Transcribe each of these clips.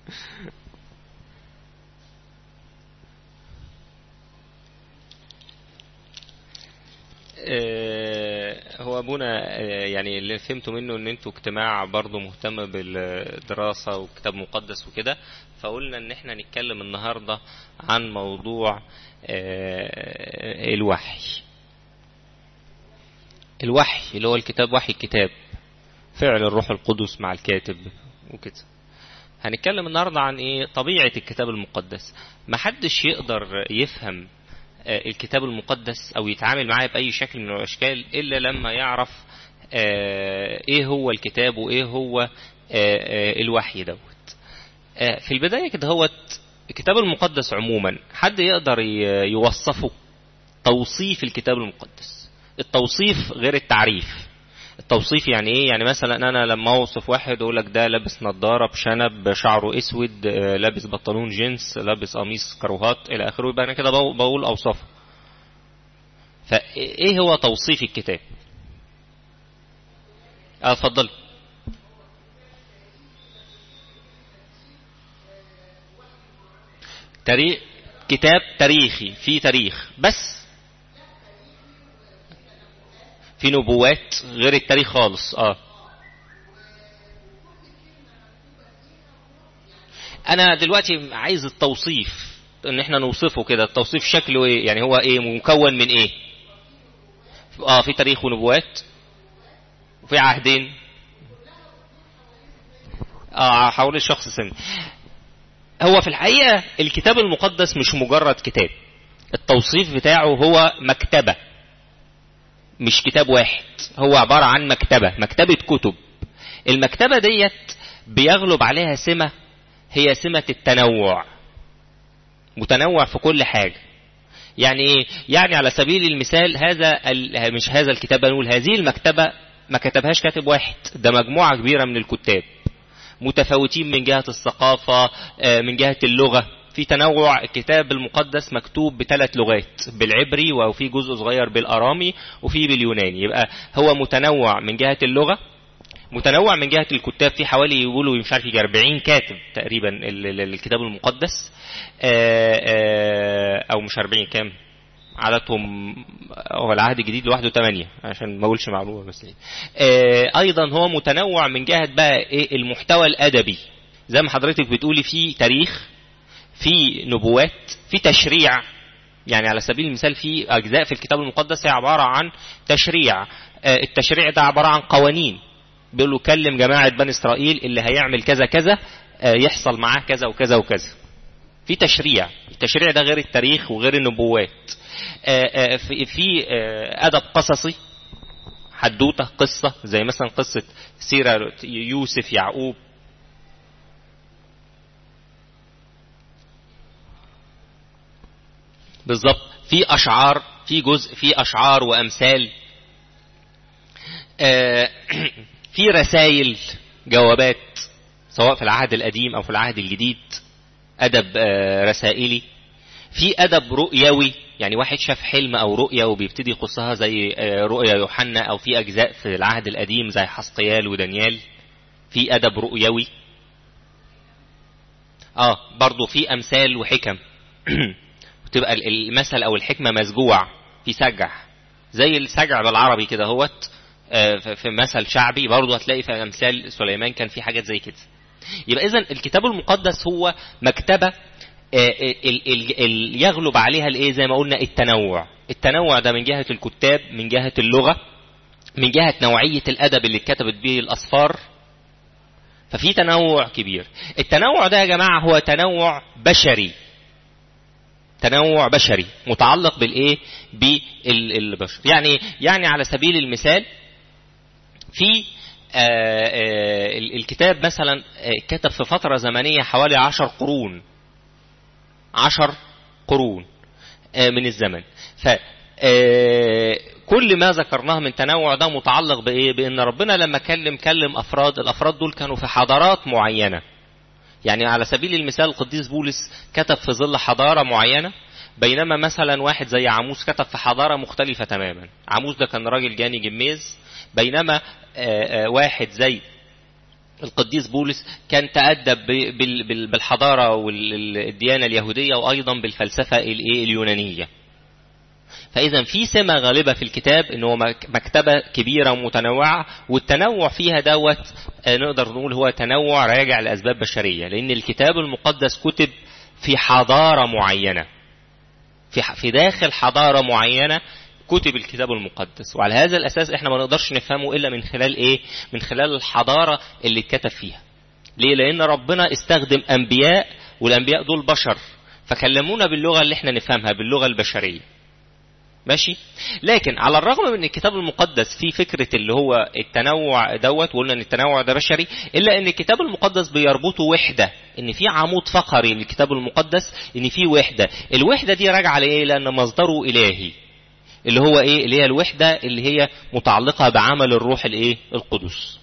هو ابونا يعني اللي فهمته منه ان انتوا اجتماع برضه مهتم بالدراسة وكتاب مقدس وكده فقلنا ان احنا نتكلم النهاردة عن موضوع الوحي الوحي اللي هو الكتاب وحي الكتاب فعل الروح القدس مع الكاتب وكده هنتكلم النهاردة عن ايه طبيعة الكتاب المقدس محدش يقدر يفهم الكتاب المقدس او يتعامل معاه باي شكل من الاشكال الا لما يعرف ايه هو الكتاب وايه هو الوحي دوت في البداية كده هو الكتاب المقدس عموما حد يقدر يوصفه توصيف الكتاب المقدس التوصيف غير التعريف التوصيف يعني ايه يعني مثلا انا لما اوصف واحد اقول لك ده لابس نظاره بشنب شعره اسود لابس بنطلون جينز لابس قميص كروهات الى اخره يبقى انا كده بقول اوصافه فايه هو توصيف الكتاب اه اتفضل تاريخ كتاب تاريخي في تاريخ بس في نبوات غير التاريخ خالص اه انا دلوقتي عايز التوصيف ان احنا نوصفه كده التوصيف شكله ايه يعني هو ايه مكون من ايه اه في تاريخ ونبوات وفي عهدين اه حول الشخص سن هو في الحقيقة الكتاب المقدس مش مجرد كتاب التوصيف بتاعه هو مكتبة مش كتاب واحد هو عبارة عن مكتبة مكتبة كتب المكتبة ديت بيغلب عليها سمة هي سمة التنوع متنوع في كل حاجة يعني ايه يعني على سبيل المثال هذا مش هذا الكتاب نقول هذه المكتبة ما كتبهاش كاتب واحد ده مجموعة كبيرة من الكتاب متفاوتين من جهة الثقافة من جهة اللغة في تنوع الكتاب المقدس مكتوب بثلاث لغات بالعبري وفي جزء صغير بالارامي وفي باليوناني يبقى هو متنوع من جهة اللغة متنوع من جهة الكتاب في حوالي يقولوا مش عارف 40 كاتب تقريبا الكتاب المقدس او مش 40 كام عددهم هو العهد الجديد لوحده 8 عشان ما اقولش معلومه بس ايضا هو متنوع من جهه بقى ايه المحتوى الادبي زي ما حضرتك بتقولي في تاريخ في نبوات في تشريع يعني على سبيل المثال في أجزاء في الكتاب المقدس هي عبارة عن تشريع التشريع ده عبارة عن قوانين بيقولوا كلم جماعة بني إسرائيل اللي هيعمل كذا كذا يحصل معاه كذا وكذا وكذا في تشريع التشريع ده غير التاريخ وغير النبوات في أدب قصصي حدوتة قصة زي مثلا قصة سيرة يوسف يعقوب بالظبط في اشعار في جزء في اشعار وامثال في رسائل جوابات سواء في العهد القديم او في العهد الجديد ادب رسائلي في ادب رؤيوي يعني واحد شاف حلم او رؤية وبيبتدي يخصها زي رؤيا يوحنا او في اجزاء في العهد القديم زي حسقيال ودانيال في ادب رؤيوي اه برضو في امثال وحكم تبقى المثل او الحكمه مسجوع في سجع زي السجع بالعربي كده هوت في مثل شعبي برضه هتلاقي في امثال سليمان كان في حاجات زي كده يبقى اذا الكتاب المقدس هو مكتبه يغلب عليها الايه زي ما قلنا التنوع التنوع ده من جهه الكتاب من جهه اللغه من جهه نوعيه الادب اللي اتكتبت به الاسفار ففي تنوع كبير التنوع ده يا جماعه هو تنوع بشري تنوع بشري متعلق بالايه بالبشر يعني يعني على سبيل المثال في آآ آآ الكتاب مثلا كتب في فترة زمنية حوالي عشر قرون عشر قرون من الزمن ف كل ما ذكرناه من تنوع ده متعلق بايه بان ربنا لما كلم كلم افراد الافراد دول كانوا في حضارات معينه يعني على سبيل المثال القديس بولس كتب في ظل حضارة معينة بينما مثلا واحد زي عاموس كتب في حضارة مختلفة تماما عاموس ده كان راجل جاني جميز بينما واحد زي القديس بولس كان تأدب بالحضارة والديانة اليهودية وأيضا بالفلسفة اليونانية فإذا في سمة غالبة في الكتاب إن هو مكتبة كبيرة ومتنوعة والتنوع فيها دوت آه، نقدر نقول هو تنوع راجع لأسباب بشرية لأن الكتاب المقدس كتب في حضارة معينة في في داخل حضارة معينة كتب الكتاب المقدس وعلى هذا الأساس احنا ما نقدرش نفهمه إلا من خلال إيه من خلال الحضارة اللي اتكتب فيها ليه لأن ربنا استخدم أنبياء والأنبياء دول بشر فكلمونا باللغة اللي احنا نفهمها باللغة البشرية ماشي لكن على الرغم من الكتاب المقدس فيه فكرة اللي هو التنوع دوت وقلنا ان التنوع ده بشري الا ان الكتاب المقدس بيربطه وحدة ان في عمود فقري للكتاب المقدس ان في وحدة الوحدة دي راجعة لايه لان مصدره الهي اللي هو ايه اللي هي الوحدة اللي هي متعلقة بعمل الروح الايه القدس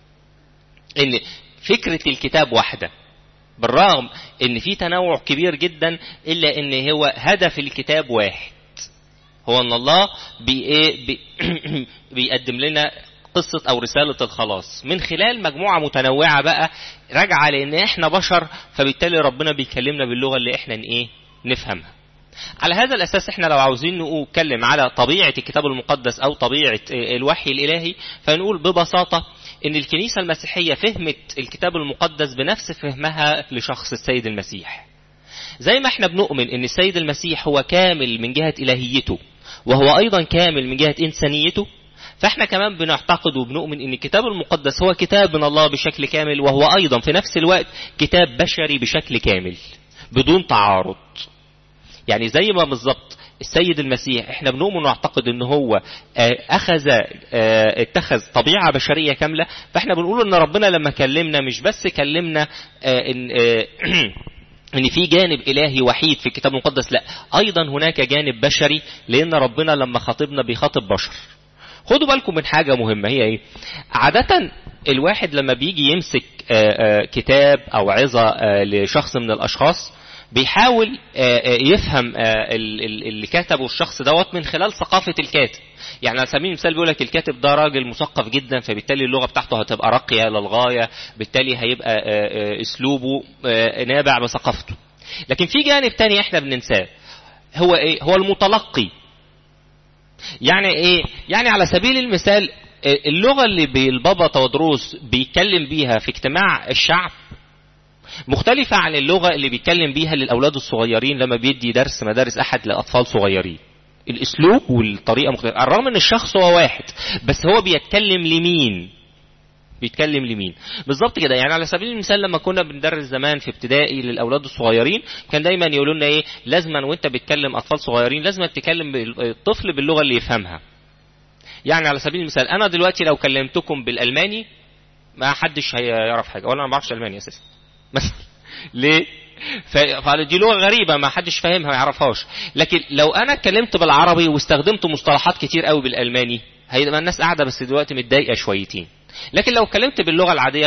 ان فكرة الكتاب واحدة بالرغم ان في تنوع كبير جدا الا ان هو هدف الكتاب واحد هو ان الله بي ايه بي بيقدم لنا قصة او رسالة الخلاص من خلال مجموعة متنوعة بقى راجعة لان احنا بشر فبالتالي ربنا بيكلمنا باللغة اللي احنا ايه نفهمها على هذا الأساس احنا لو عاوزين نتكلم على طبيعة الكتاب المقدس أو طبيعة الوحي الإلهي فنقول ببساطة إن الكنيسة المسيحية فهمت الكتاب المقدس بنفس فهمها لشخص السيد المسيح زي ما احنا بنؤمن إن السيد المسيح هو كامل من جهة إلهيته وهو أيضا كامل من جهة إنسانيته فاحنا كمان بنعتقد وبنؤمن ان الكتاب المقدس هو كتاب من الله بشكل كامل وهو ايضا في نفس الوقت كتاب بشري بشكل كامل بدون تعارض يعني زي ما بالظبط السيد المسيح احنا بنؤمن ونعتقد ان هو آه، اخذ آه، اتخذ طبيعة بشرية كاملة فاحنا بنقول ان ربنا لما كلمنا مش بس كلمنا آه، ان ان في جانب الهي وحيد في الكتاب المقدس لا ايضا هناك جانب بشري لان ربنا لما خاطبنا بيخاطب بشر خدوا بالكم من حاجة مهمة هي ايه عادة الواحد لما بيجي يمسك كتاب او عظة لشخص من الاشخاص بيحاول يفهم اللي كتبه الشخص دوت من خلال ثقافة الكاتب يعني على سبيل المثال بيقول لك الكاتب ده راجل مثقف جدا فبالتالي اللغه بتاعته هتبقى راقيه للغايه بالتالي هيبقى اسلوبه نابع بثقافته لكن في جانب تاني احنا بننساه هو ايه هو المتلقي يعني ايه يعني على سبيل المثال اللغه اللي البابا تودروس بيتكلم بيها في اجتماع الشعب مختلفة عن اللغة اللي بيتكلم بيها للأولاد الصغيرين لما بيدي درس مدارس أحد لأطفال صغيرين الاسلوب والطريقه مختلفه على الرغم ان الشخص هو واحد بس هو بيتكلم لمين بيتكلم لمين بالظبط كده يعني على سبيل المثال لما كنا بندرس زمان في ابتدائي للاولاد الصغيرين كان دايما يقولوا لنا ايه لازما وانت بتكلم اطفال صغيرين لازم تكلم الطفل باللغه اللي يفهمها يعني على سبيل المثال انا دلوقتي لو كلمتكم بالالماني ما حدش هيعرف حاجه ولا انا ما بعرفش الماني اساسا مثلا ليه فدي لغه غريبه ما حدش فاهمها ما يعرفهاش لكن لو انا اتكلمت بالعربي واستخدمت مصطلحات كتير قوي بالالماني هيبقى الناس قاعده بس دلوقتي متضايقه شويتين لكن لو اتكلمت باللغه العاديه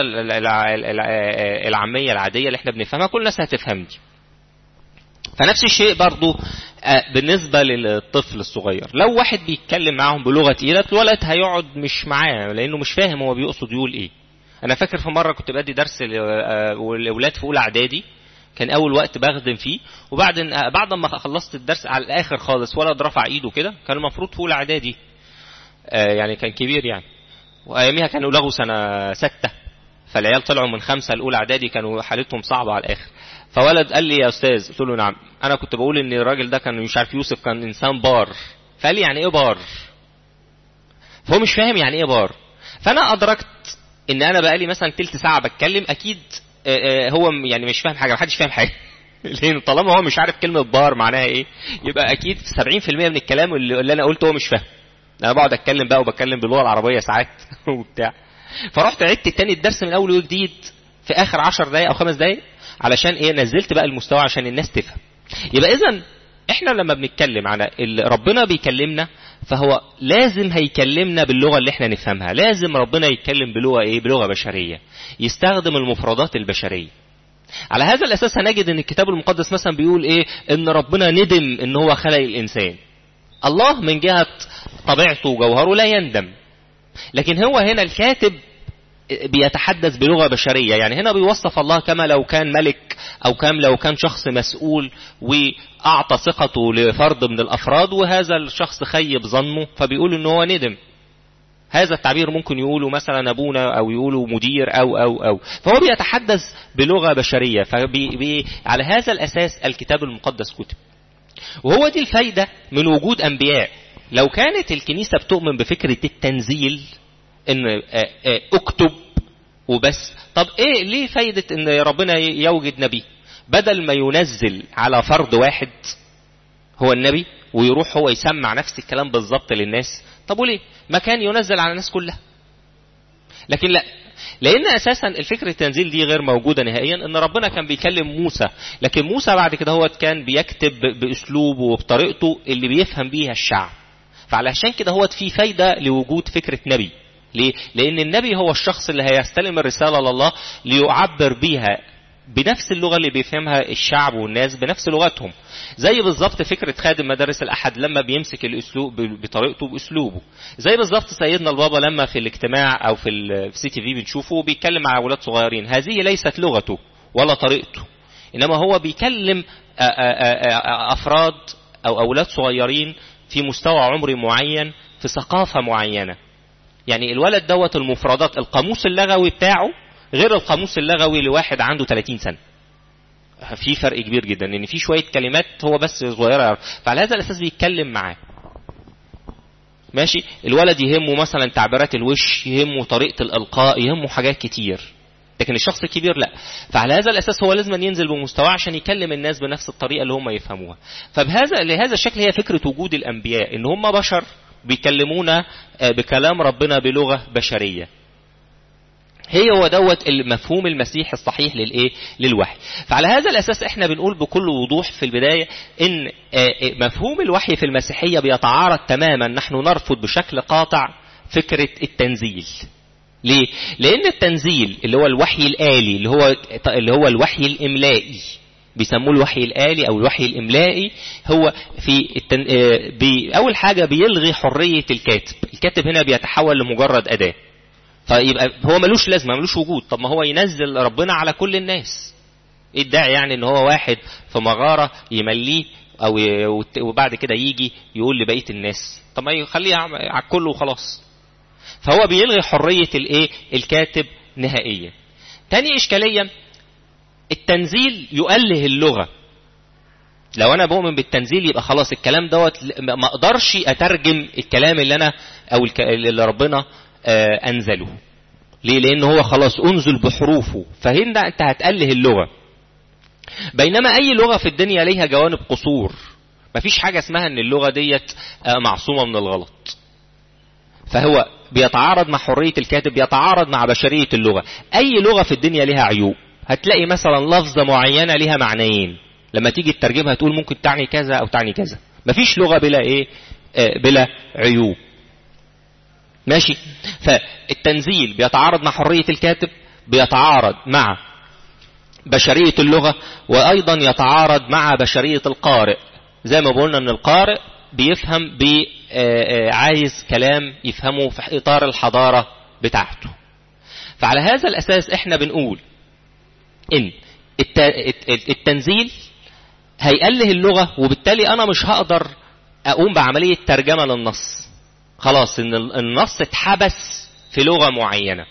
العاميه العاديه اللي احنا بنفهمها كل الناس هتفهمني فنفس الشيء برضو آه، بالنسبة للطفل الصغير لو واحد بيتكلم معاهم بلغة تقيلة الولد هيقعد مش معاه لأنه مش فاهم هو بيقصد يقول إيه أنا فاكر في مرة كنت بدي درس لأولاد في أولى إعدادي كان اول وقت بخدم فيه وبعد بعد ما خلصت الدرس على الاخر خالص ولد رفع ايده كده كان المفروض في اولى اعدادي آه، يعني كان كبير يعني واياميها كانوا لغوا سنه سته فالعيال طلعوا من خمسه لاولى اعدادي كانوا حالتهم صعبه على الاخر فولد قال لي يا استاذ قلت له نعم انا كنت بقول ان الراجل ده كان مش عارف يوسف كان انسان بار فقال لي يعني ايه بار فهو مش فاهم يعني ايه بار فانا ادركت ان انا بقالي مثلا تلت ساعه بتكلم اكيد آه، آه، هو يعني مش فاهم حاجه محدش فاهم حاجه لان طالما هو مش عارف كلمه بار معناها ايه يبقى اكيد 70% من الكلام اللي, اللي انا قلته هو مش فاهم انا بقعد اتكلم بقى وبتكلم باللغه العربيه ساعات وبتاع فرحت عدت تاني الدرس من اول وجديد في اخر 10 دقائق او خمس دقائق علشان ايه نزلت بقى المستوى عشان الناس تفهم يبقى اذا احنا لما بنتكلم على اللي ربنا بيكلمنا فهو لازم هيكلمنا باللغه اللي احنا نفهمها لازم ربنا يتكلم بلغه ايه بلغه بشريه يستخدم المفردات البشريه على هذا الاساس هنجد ان الكتاب المقدس مثلا بيقول ايه ان ربنا ندم ان هو خلق الانسان الله من جهه طبيعته وجوهره لا يندم لكن هو هنا الكاتب بيتحدث بلغة بشرية يعني هنا بيوصف الله كما لو كان ملك أو كم لو كان شخص مسؤول وأعطى ثقته لفرد من الأفراد وهذا الشخص خيب ظنه فبيقول إن هو ندم هذا التعبير ممكن يقوله مثلا أبونا أو يقوله مدير أو أو أو فهو بيتحدث بلغة بشرية فبي على هذا الأساس الكتاب المقدس كتب وهو دي الفايدة من وجود أنبياء لو كانت الكنيسة بتؤمن بفكرة التنزيل ان اكتب وبس طب ايه ليه فايدة ان ربنا يوجد نبي بدل ما ينزل على فرد واحد هو النبي ويروح هو يسمع نفس الكلام بالظبط للناس طب وليه ما كان ينزل على الناس كلها لكن لا لان اساسا الفكرة التنزيل دي غير موجودة نهائيا ان ربنا كان بيكلم موسى لكن موسى بعد كده هو كان بيكتب باسلوبه وبطريقته اللي بيفهم بيها الشعب فعلشان كده هو في فايدة لوجود فكرة نبي ليه؟ لأن النبي هو الشخص اللي هيستلم الرسالة لله ليعبر بيها بنفس اللغة اللي بيفهمها الشعب والناس بنفس لغتهم زي بالظبط فكرة خادم مدارس الأحد لما بيمسك الأسلوب بطريقته بأسلوبه زي بالظبط سيدنا البابا لما في الاجتماع أو في السي تي في بنشوفه بيتكلم مع أولاد صغيرين هذه ليست لغته ولا طريقته إنما هو بيكلم أفراد أو أولاد صغيرين في مستوى عمري معين في ثقافة معينة يعني الولد دوت المفردات القاموس اللغوي بتاعه غير القاموس اللغوي لواحد عنده 30 سنة في فرق كبير جدا ان في شوية كلمات هو بس صغيرة يعرف فعلى هذا الاساس بيتكلم معاه ماشي الولد يهمه مثلا تعبيرات الوش يهمه طريقة الالقاء يهمه حاجات كتير لكن الشخص الكبير لا فعلى هذا الاساس هو لازم ينزل بمستواه عشان يكلم الناس بنفس الطريقه اللي هم يفهموها فبهذا لهذا الشكل هي فكره وجود الانبياء ان هم بشر بيكلمونا بكلام ربنا بلغه بشريه هي هو دوت المفهوم المسيح الصحيح للايه للوحي فعلى هذا الاساس احنا بنقول بكل وضوح في البدايه ان مفهوم الوحي في المسيحيه بيتعارض تماما نحن نرفض بشكل قاطع فكره التنزيل ليه؟ لأن التنزيل اللي هو الوحي الآلي اللي هو اللي هو الوحي الإملائي بيسموه الوحي الآلي أو الوحي الإملائي هو في التن... بي... أول حاجة بيلغي حرية الكاتب، الكاتب هنا بيتحول لمجرد أداة. فيبقى هو ملوش لازمة ملوش وجود، طب ما هو ينزل ربنا على كل الناس. إيه الداعي يعني إن هو واحد في مغارة يمليه أو ي... وبعد كده يجي يقول لبقية الناس، طب ما يخليه على الكل وخلاص. فهو بيلغي حرية الايه الكاتب نهائيا تاني اشكالية التنزيل يؤله اللغة لو انا بؤمن بالتنزيل يبقى خلاص الكلام دوت ما اقدرش اترجم الكلام اللي انا او اللي ربنا آه انزله ليه لان هو خلاص انزل بحروفه فهنا انت هتأله اللغة بينما اي لغة في الدنيا ليها جوانب قصور مفيش حاجة اسمها ان اللغة ديت آه معصومة من الغلط فهو بيتعارض مع حرية الكاتب بيتعارض مع بشرية اللغة أي لغة في الدنيا لها عيوب هتلاقي مثلا لفظة معينة لها معنيين لما تيجي تترجمها تقول ممكن تعني كذا أو تعني كذا مفيش لغة بلا إيه آه بلا عيوب ماشي فالتنزيل بيتعارض مع حرية الكاتب بيتعارض مع بشرية اللغة وأيضا يتعارض مع بشرية القارئ زي ما قلنا أن القارئ بيفهم ب عايز كلام يفهمه في إطار الحضارة بتاعته فعلى هذا الأساس احنا بنقول إن التنزيل هيأله اللغة وبالتالي أنا مش هقدر أقوم بعملية ترجمة للنص خلاص إن النص اتحبس في لغة معينة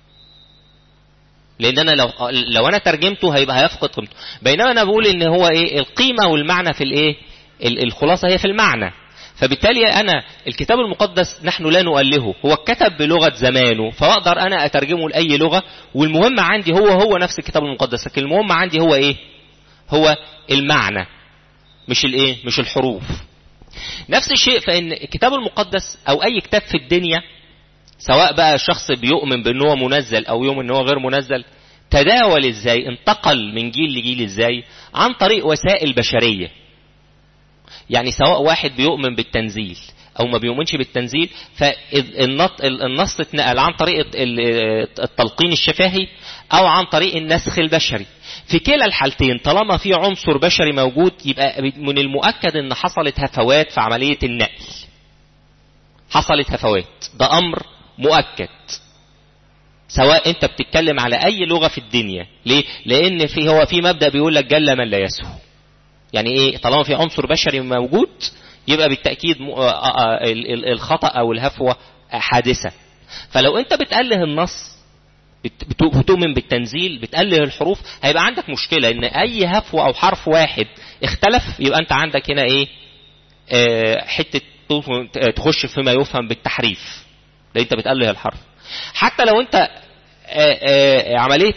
لان انا لو لو انا ترجمته هيبقى هيفقد قيمته بينما انا بقول ان هو ايه القيمه والمعنى في الايه الخلاصه هي في المعنى فبالتالي انا الكتاب المقدس نحن لا نؤلهه هو اتكتب بلغه زمانه فاقدر انا اترجمه لاي لغه والمهم عندي هو هو نفس الكتاب المقدس لكن المهم عندي هو ايه هو المعنى مش الايه مش الحروف نفس الشيء فان الكتاب المقدس او اي كتاب في الدنيا سواء بقى شخص بيؤمن بان هو منزل او يؤمن ان هو غير منزل تداول ازاي انتقل من جيل لجيل ازاي عن طريق وسائل بشريه يعني سواء واحد بيؤمن بالتنزيل او ما بيؤمنش بالتنزيل فالنص اتنقل عن طريق التلقين الشفاهي او عن طريق النسخ البشري في كلا الحالتين طالما في عنصر بشري موجود يبقى من المؤكد ان حصلت هفوات في عمليه النقل حصلت هفوات ده امر مؤكد سواء انت بتتكلم على اي لغة في الدنيا ليه لان في هو في مبدأ بيقول لك جل من لا يسهو يعني ايه طالما في عنصر بشري موجود يبقى بالتأكيد الخطأ او الهفوة حادثة فلو انت بتأله النص بتؤمن بالتنزيل بتأله الحروف هيبقى عندك مشكلة ان اي هفوة او حرف واحد اختلف يبقى انت عندك هنا ايه اه حتة تخش فيما يفهم بالتحريف لان انت بتأله الحرف حتى لو انت اه اه عملية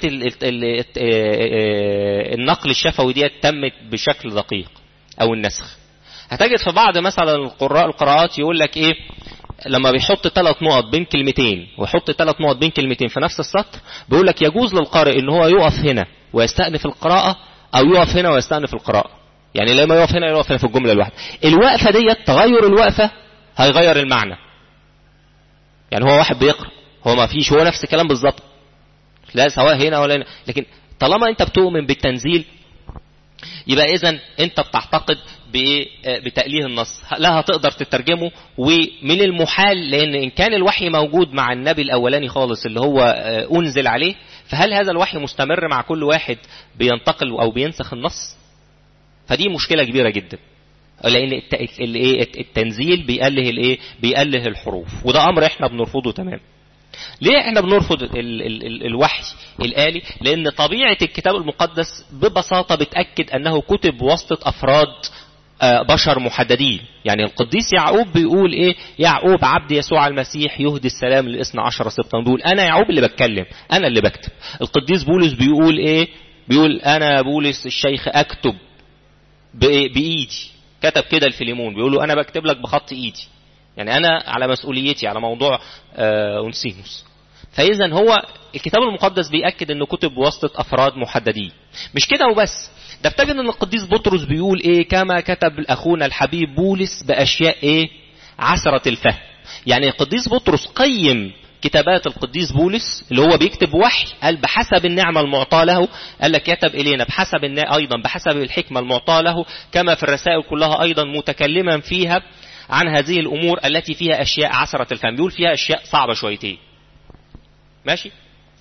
النقل الشفوي دي تمت بشكل دقيق او النسخ هتجد في بعض مثلا القراء القراءات يقول لك ايه لما بيحط ثلاث نقط بين كلمتين ويحط ثلاث نقط بين كلمتين في نفس السطر بيقول لك يجوز للقارئ ان هو يقف هنا ويستأنف القراءة او يقف هنا ويستأنف القراءة يعني لما يقف هنا يقف هنا في الجملة الواحدة الوقفة ديت تغير الوقفة هيغير المعنى يعني هو واحد بيقرأ هو ما فيش هو نفس الكلام بالظبط لا سواء هنا ولا هنا لكن طالما انت بتؤمن بالتنزيل يبقى اذا انت بتعتقد بتأليه النص لا هتقدر تترجمه ومن المحال لان ان كان الوحي موجود مع النبي الاولاني خالص اللي هو انزل عليه فهل هذا الوحي مستمر مع كل واحد بينتقل او بينسخ النص فدي مشكلة كبيرة جدا لان التنزيل بيأله الايه بيأله الحروف وده امر احنا بنرفضه تمام ليه احنا بنرفض ال ال ال الوحي الآلي لان طبيعة الكتاب المقدس ببساطة بتأكد انه كتب بواسطة افراد بشر محددين يعني القديس يعقوب بيقول ايه يعقوب عبد يسوع المسيح يهدي السلام للاثنى عشر سبطا بيقول انا يعقوب اللي بتكلم انا اللي بكتب القديس بولس بيقول ايه بيقول انا بولس الشيخ اكتب بايدي كتب كده الفيليمون بيقولوا انا بكتب لك بخط ايدي يعني انا على مسؤوليتي على موضوع اونسيموس فاذا هو الكتاب المقدس بيأكد انه كتب بواسطة افراد محددين مش كده وبس ده بتجد ان القديس بطرس بيقول ايه كما كتب اخونا الحبيب بولس باشياء ايه عسرة الفهم يعني القديس بطرس قيم كتابات القديس بولس اللي هو بيكتب وحي قال بحسب النعمة المعطاة له قال لك كتب إلينا بحسب أيضا بحسب الحكمة المعطاة له كما في الرسائل كلها أيضا متكلما فيها عن هذه الأمور التي فيها أشياء عسرة الفهم بيقول فيها أشياء صعبة شويتين ماشي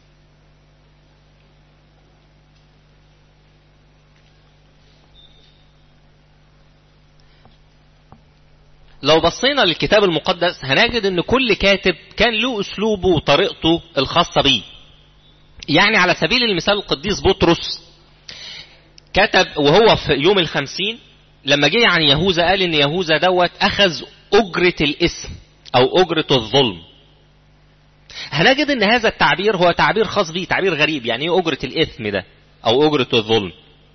لو بصينا للكتاب المقدس هنجد ان كل كاتب كان له اسلوبه وطريقته الخاصة بيه يعني على سبيل المثال القديس بطرس كتب وهو في يوم الخمسين لما جه عن يهوذا قال ان يهوذا دوت اخذ اجرة الاسم او اجرة الظلم هنجد ان هذا التعبير هو تعبير خاص بيه تعبير غريب يعني ايه اجرة الاثم ده او اجرة الظلم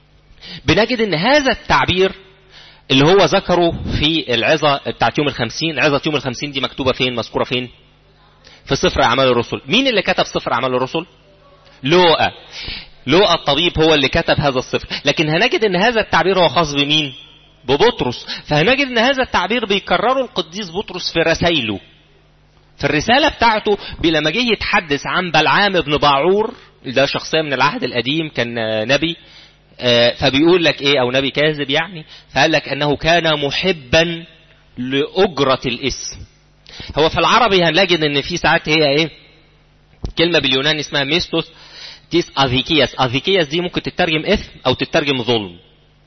بنجد ان هذا التعبير اللي هو ذكره في العظة بتاعت يوم الخمسين عظة يوم الخمسين دي مكتوبة فين مذكورة فين في سفر أعمال الرسل مين اللي كتب سفر أعمال الرسل لوقا لوقا الطبيب هو اللي كتب هذا السفر لكن هنجد ان هذا التعبير هو خاص بمين ببطرس فهنجد ان هذا التعبير بيكرره القديس بطرس في رسائله في الرسالة بتاعته لما جه يتحدث عن بلعام بن باعور ده شخصية من العهد القديم كان نبي فبيقول لك ايه او نبي كاذب يعني فقال لك انه كان محبا لأجرة الاسم هو في العربي هنلاقي ان في ساعات هي ايه كلمة باليوناني اسمها ميستوس تيس افيكياس افيكياس دي ممكن تترجم اثم او تترجم ظلم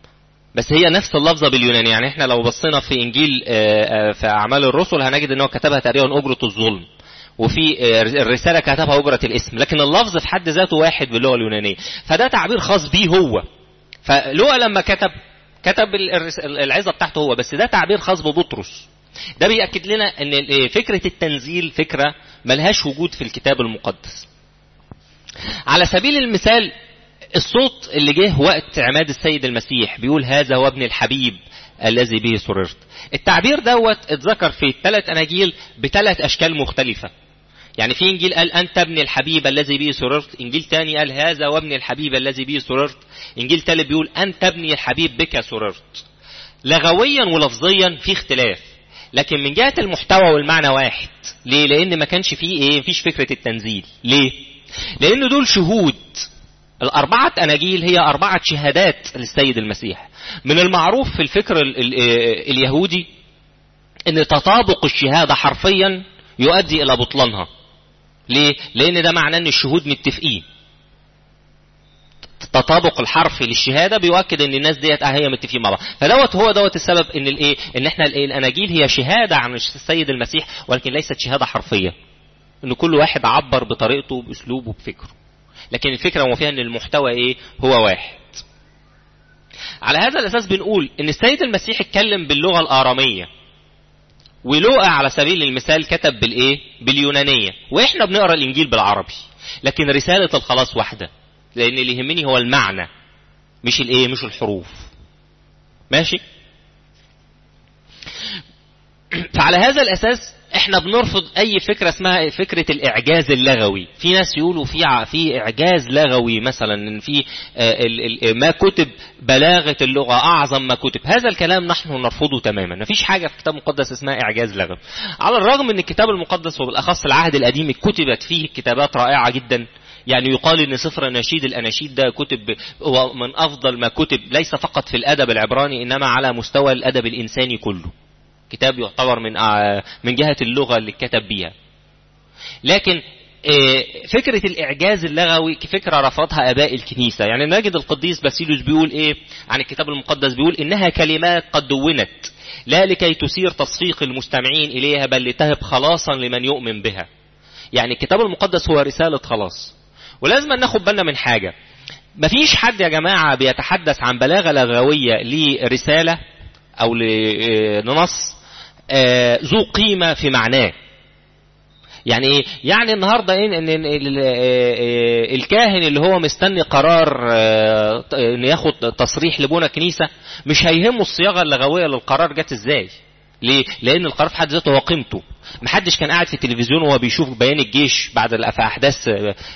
بس هي نفس اللفظة باليوناني يعني احنا لو بصينا في انجيل في اعمال الرسل هنجد ان هو كتبها تقريبا اجرة الظلم وفي الرسالة كتبها أجرة الاسم لكن اللفظ في حد ذاته واحد باللغة اليونانية فده تعبير خاص بيه هو فلوقا لما كتب كتب العظة بتاعته هو بس ده تعبير خاص ببطرس ده بيأكد لنا ان فكرة التنزيل فكرة ملهاش وجود في الكتاب المقدس على سبيل المثال الصوت اللي جه وقت عماد السيد المسيح بيقول هذا هو ابن الحبيب الذي به سررت التعبير دوت اتذكر في الثلاث اناجيل بثلاث اشكال مختلفة يعني في انجيل قال انت ابن الحبيب الذي به سررت انجيل تاني قال هذا وابن الحبيب الذي به سررت انجيل تالت بيقول انت ابني الحبيب بك سررت لغويا ولفظيا في اختلاف لكن من جهة المحتوى والمعنى واحد ليه لان ما كانش فيه ايه مفيش فكرة التنزيل ليه لان دول شهود الأربعة أناجيل هي أربعة شهادات للسيد المسيح من المعروف في الفكر ال ال اليهودي أن تطابق الشهادة حرفيا يؤدي إلى بطلانها ليه؟ لأن ده معناه إن الشهود متفقين. التطابق الحرفي للشهاده بيؤكد ان الناس ديت اه هي متفقين مع بعض فدوت هو دوت السبب ان الايه ان احنا الاناجيل هي شهاده عن السيد المسيح ولكن ليست شهاده حرفيه ان كل واحد عبر بطريقته باسلوبه بفكره لكن الفكره هو فيها ان المحتوى ايه هو واحد على هذا الاساس بنقول ان السيد المسيح اتكلم باللغه الاراميه ولوقا على سبيل المثال كتب بالايه باليونانيه واحنا بنقرا الانجيل بالعربي لكن رساله الخلاص واحده لان اللي يهمني هو المعنى مش الايه مش الحروف ماشي فعلى هذا الاساس احنا بنرفض اي فكره اسمها فكره الاعجاز اللغوي في ناس يقولوا في في اعجاز لغوي مثلا ان في ما كتب بلاغه اللغه اعظم ما كتب هذا الكلام نحن نرفضه تماما ما فيش حاجه في الكتاب المقدس اسمها اعجاز لغوي على الرغم ان الكتاب المقدس وبالاخص العهد القديم كتبت فيه كتابات رائعه جدا يعني يقال ان سفر نشيد الاناشيد ده كتب هو من افضل ما كتب ليس فقط في الادب العبراني انما على مستوى الادب الانساني كله كتاب يعتبر من من جهه اللغه اللي اتكتب بيها لكن فكرة الإعجاز اللغوي فكرة رفضها آباء الكنيسة يعني نجد القديس باسيلوس بيقول إيه عن الكتاب المقدس بيقول إنها كلمات قد دونت لا لكي تثير تصفيق المستمعين إليها بل لتهب خلاصا لمن يؤمن بها يعني الكتاب المقدس هو رسالة خلاص ولازم ناخد بالنا من حاجة مفيش حد يا جماعة بيتحدث عن بلاغة لغوية لرسالة أو لنص ذو قيمة في معناه يعني ايه؟ يعني النهارده ايه ان الكاهن اللي هو مستني قرار ان ياخد تصريح لبنى كنيسه مش هيهمه الصياغه اللغويه للقرار جت ازاي؟ ليه؟ لأن القرار في حد ذاته هو قيمته. محدش كان قاعد في التلفزيون وهو بيشوف بيان الجيش بعد في أحداث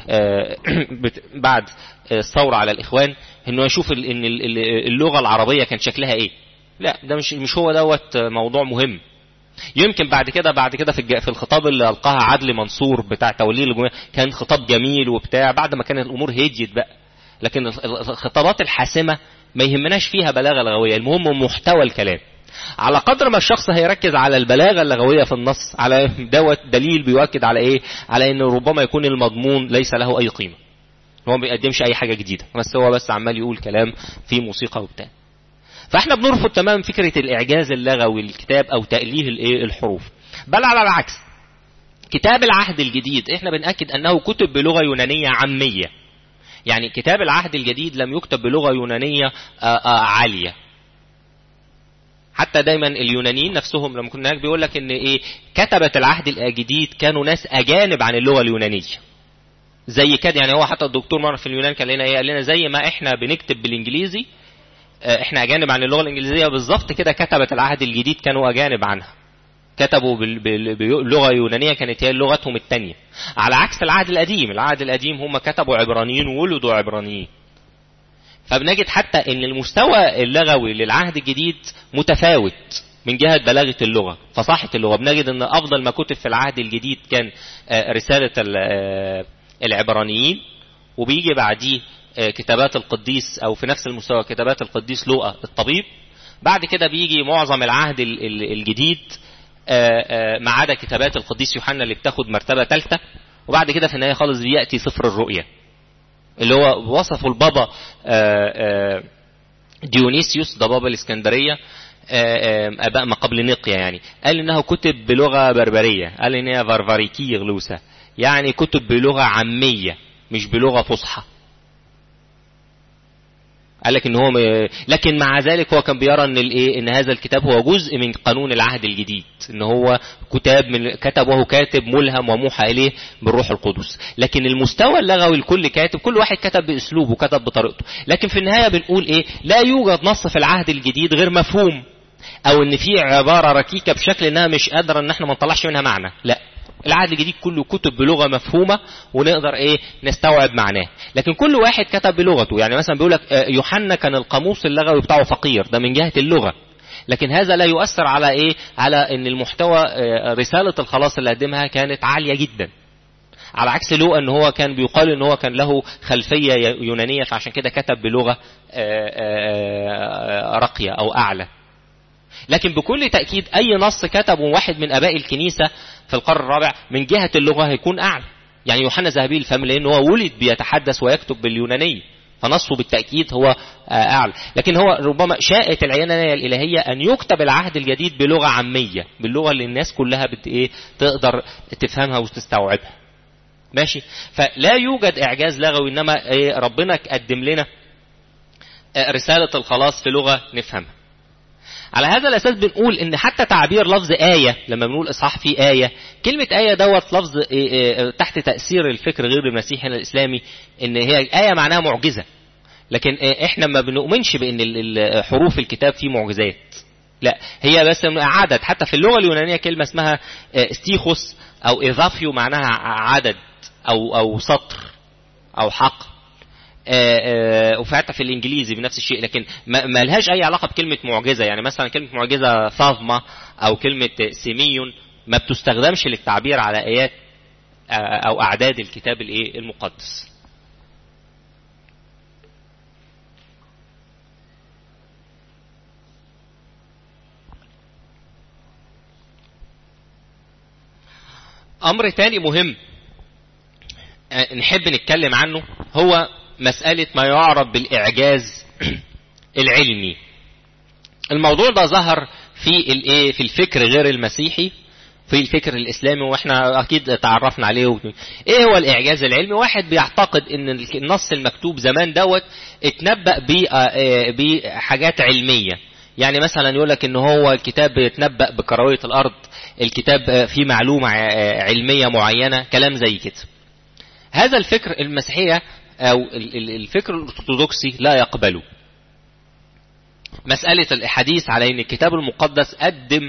بعد الثورة على الإخوان إنه يشوف إن اللغة العربية كان شكلها إيه. لا ده مش مش هو دوت موضوع مهم. يمكن بعد كده بعد كده في في الخطاب اللي القاها عدلي منصور بتاع توليه الجمهوريه كان خطاب جميل وبتاع بعد ما كانت الامور هديت بقى لكن الخطابات الحاسمه ما يهمناش فيها بلاغه لغويه المهم محتوى الكلام على قدر ما الشخص هيركز على البلاغه اللغويه في النص على دوت دليل بيؤكد على ايه على ان ربما يكون المضمون ليس له اي قيمه هو ما بيقدمش اي حاجه جديده بس هو بس عمال يقول كلام فيه موسيقى وبتاع فاحنا بنرفض تماما فكره الاعجاز اللغوي للكتاب او تاليه الايه الحروف بل على العكس كتاب العهد الجديد احنا بنأكد انه كتب بلغه يونانيه عاميه يعني كتاب العهد الجديد لم يكتب بلغه يونانيه عاليه حتى دايما اليونانيين نفسهم لما كنا هناك بيقول لك ان ايه كتبة العهد الجديد كانوا ناس اجانب عن اللغه اليونانيه زي كده يعني هو حتى الدكتور مره في اليونان كان لنا ايه قال لنا زي ما احنا بنكتب بالانجليزي احنا اجانب عن اللغه الانجليزيه بالظبط كده كتبة العهد الجديد كانوا اجانب عنها كتبوا بلغه يونانيه كانت هي لغتهم الثانيه على عكس العهد القديم العهد القديم هم كتبوا عبرانيين وولدوا عبرانيين فبنجد حتى ان المستوى اللغوي للعهد الجديد متفاوت من جهة بلاغة اللغة فصاحة اللغة بنجد ان افضل ما كتب في العهد الجديد كان رسالة العبرانيين وبيجي بعديه كتابات القديس او في نفس المستوى كتابات القديس لوقا الطبيب بعد كده بيجي معظم العهد الجديد ما عدا كتابات القديس يوحنا اللي بتاخد مرتبة ثالثة وبعد كده في النهاية خالص بيأتي سفر الرؤيا اللي هو وصفه البابا ديونيسيوس ده بابا الاسكندريه اباء ما قبل نقيا يعني قال انه كتب بلغه بربريه قال ان هي فارفاريكيه غلوسه يعني كتب بلغه عاميه مش بلغه فصحى قال لك ان هو م... لكن مع ذلك هو كان بيرى ان الايه ان هذا الكتاب هو جزء من قانون العهد الجديد ان هو كتاب من كتب وهو كاتب ملهم وموحى اليه بالروح القدس لكن المستوى اللغوي لكل كاتب كل واحد كتب باسلوبه كتب بطريقته لكن في النهايه بنقول ايه لا يوجد نص في العهد الجديد غير مفهوم او ان في عباره ركيكه بشكل انها مش قادره ان احنا ما نطلعش منها معنى لا العهد الجديد كله كتب بلغه مفهومه ونقدر ايه نستوعب معناه لكن كل واحد كتب بلغته يعني مثلا بيقول لك يوحنا كان القاموس اللغوي بتاعه فقير ده من جهه اللغه لكن هذا لا يؤثر على ايه على ان المحتوى رساله الخلاص اللي قدمها كانت عاليه جدا على عكس لوقا ان هو كان بيقال ان هو كان له خلفيه يونانيه فعشان كده كتب بلغه راقيه او اعلى لكن بكل تأكيد أي نص كتبه واحد من أباء الكنيسة في القرن الرابع من جهة اللغة هيكون أعلى يعني يوحنا ذهبي الفم لأنه هو ولد بيتحدث ويكتب باليونانية فنصه بالتأكيد هو أعلى لكن هو ربما شاءت العناية الإلهية أن يكتب العهد الجديد بلغة عامية باللغة اللي الناس كلها بت إيه تقدر تفهمها وتستوعبها ماشي فلا يوجد إعجاز لغوي إنما إيه ربنا قدم لنا رسالة الخلاص في لغة نفهمها على هذا الأساس بنقول إن حتى تعبير لفظ آية لما بنقول إصحاح فيه آية كلمة آية دوت لفظ تحت تأثير الفكر غير المسيحي الإسلامي إن هي آية معناها معجزة لكن إحنا ما بنؤمنش بإن حروف الكتاب فيه معجزات لا هي بس عدد حتى في اللغة اليونانية كلمة اسمها ستيخوس أو إضافيو معناها عدد أو أو سطر أو حق وفي في الانجليزي بنفس الشيء لكن ما لهاش اي علاقه بكلمه معجزه يعني مثلا كلمه معجزه فاظمه او كلمه سيميون ما بتستخدمش للتعبير على ايات او اعداد الكتاب الايه المقدس امر تاني مهم نحب نتكلم عنه هو مسألة ما يعرف بالإعجاز العلمي الموضوع ده ظهر في الايه في الفكر غير المسيحي في الفكر الاسلامي واحنا اكيد تعرفنا عليه ايه هو الاعجاز العلمي واحد بيعتقد ان النص المكتوب زمان دوت اتنبأ بحاجات علمية يعني مثلا يقول لك ان هو الكتاب بيتنبأ بكروية الارض الكتاب فيه معلومة علمية معينة كلام زي كده هذا الفكر المسيحية أو الفكر الأرثوذكسي لا يقبله مسألة الحديث على أن الكتاب المقدس قدم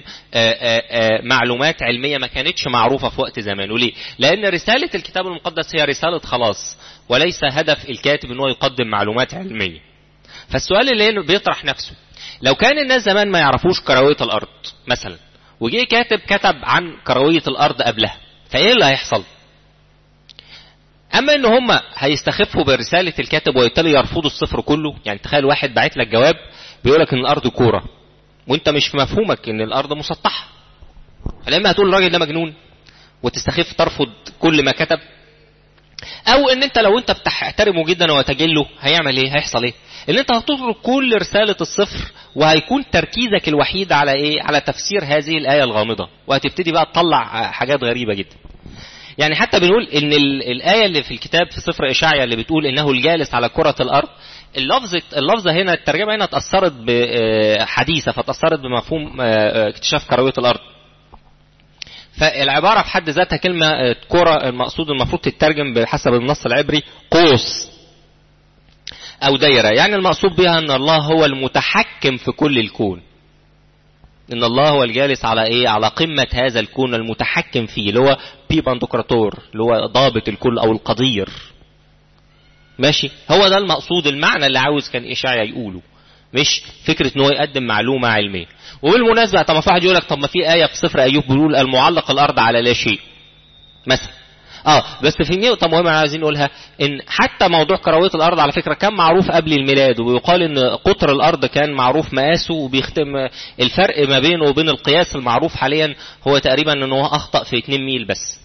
معلومات علمية ما كانتش معروفة في وقت زمانه ليه؟ لأن رسالة الكتاب المقدس هي رسالة خلاص وليس هدف الكاتب أنه يقدم معلومات علمية فالسؤال اللي بيطرح نفسه لو كان الناس زمان ما يعرفوش كروية الأرض مثلا وجي كاتب كتب عن كروية الأرض قبلها فإيه اللي هيحصل؟ اما ان هم هيستخفوا برسالة الكاتب ويبتدوا يرفضوا الصفر كله يعني تخيل واحد باعت لك جواب بيقول لك ان الارض كورة وانت مش في مفهومك ان الارض مسطحة فلما هتقول الراجل ده مجنون وتستخف ترفض كل ما كتب او ان انت لو انت بتحترمه جدا وتجله هيعمل ايه هيحصل ايه ان انت هتترك كل رسالة الصفر وهيكون تركيزك الوحيد على ايه على تفسير هذه الآية الغامضة وهتبتدي بقى تطلع حاجات غريبة جدا يعني حتى بنقول ان الآية اللي في الكتاب في سفر إشعيا اللي بتقول انه الجالس على كرة الأرض اللفظة اللفظة هنا الترجمة هنا اتأثرت بحديثة فتأثرت بمفهوم اكتشاف كروية الأرض فالعبارة في حد ذاتها كلمة كرة المقصود المفروض تترجم بحسب النص العبري قوس أو دايرة يعني المقصود بها أن الله هو المتحكم في كل الكون ان الله هو الجالس على ايه على قمة هذا الكون المتحكم فيه اللي هو بيباندوكراتور اللي هو ضابط الكل او القدير ماشي هو ده المقصود المعنى اللي عاوز كان اشعيا يقوله مش فكرة ان هو يقدم معلومة علمية وبالمناسبة طب ما في واحد يقول لك طب ما في آية في سفر أيوب بيقول المعلق الأرض على لا شيء مثلا اه بس في نقطة مهمة عايزين نقولها ان حتى موضوع كروية الارض على فكرة كان معروف قبل الميلاد ويقال ان قطر الارض كان معروف مقاسه وبيختم الفرق ما بينه وبين القياس المعروف حاليا هو تقريبا ان هو اخطأ في 2 ميل بس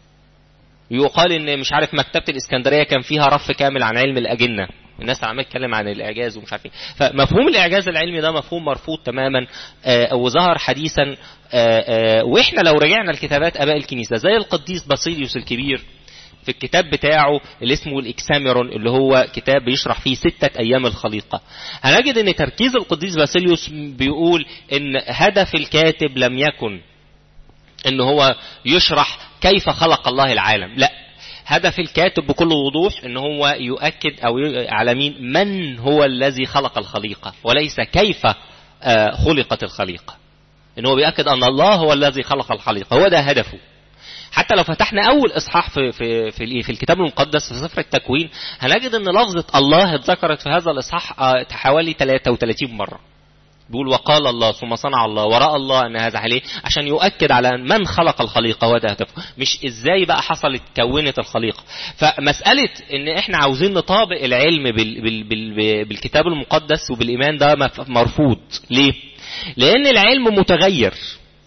يقال ان مش عارف مكتبة الاسكندرية كان فيها رف كامل عن علم الاجنة الناس عمال تتكلم عن الاعجاز ومش عارف ايه فمفهوم الاعجاز العلمي ده مفهوم مرفوض تماما آه وظهر حديثا آه آه واحنا لو رجعنا لكتابات اباء الكنيسه زي القديس باسيليوس الكبير في الكتاب بتاعه اللي اسمه الاكساميرون اللي هو كتاب بيشرح فيه ستة ايام الخليقة هنجد ان تركيز القديس باسيليوس بيقول ان هدف الكاتب لم يكن ان هو يشرح كيف خلق الله العالم لا هدف الكاتب بكل وضوح ان هو يؤكد او على مين من هو الذي خلق الخليقة وليس كيف خلقت الخليقة ان هو بيأكد ان الله هو الذي خلق الخليقة هو ده هدفه حتى لو فتحنا اول اصحاح في في في, في الكتاب المقدس في سفر التكوين هنجد ان لفظة الله اتذكرت في هذا الاصحاح حوالي 33 مرة بيقول وقال الله ثم صنع الله ورأى الله ان هذا عليه عشان يؤكد على من خلق الخليقة وده هدفه مش ازاي بقى حصلت كونت الخليقة فمسألة ان احنا عاوزين نطابق العلم بال بال بال بالكتاب المقدس وبالايمان ده مرفوض ليه لان العلم متغير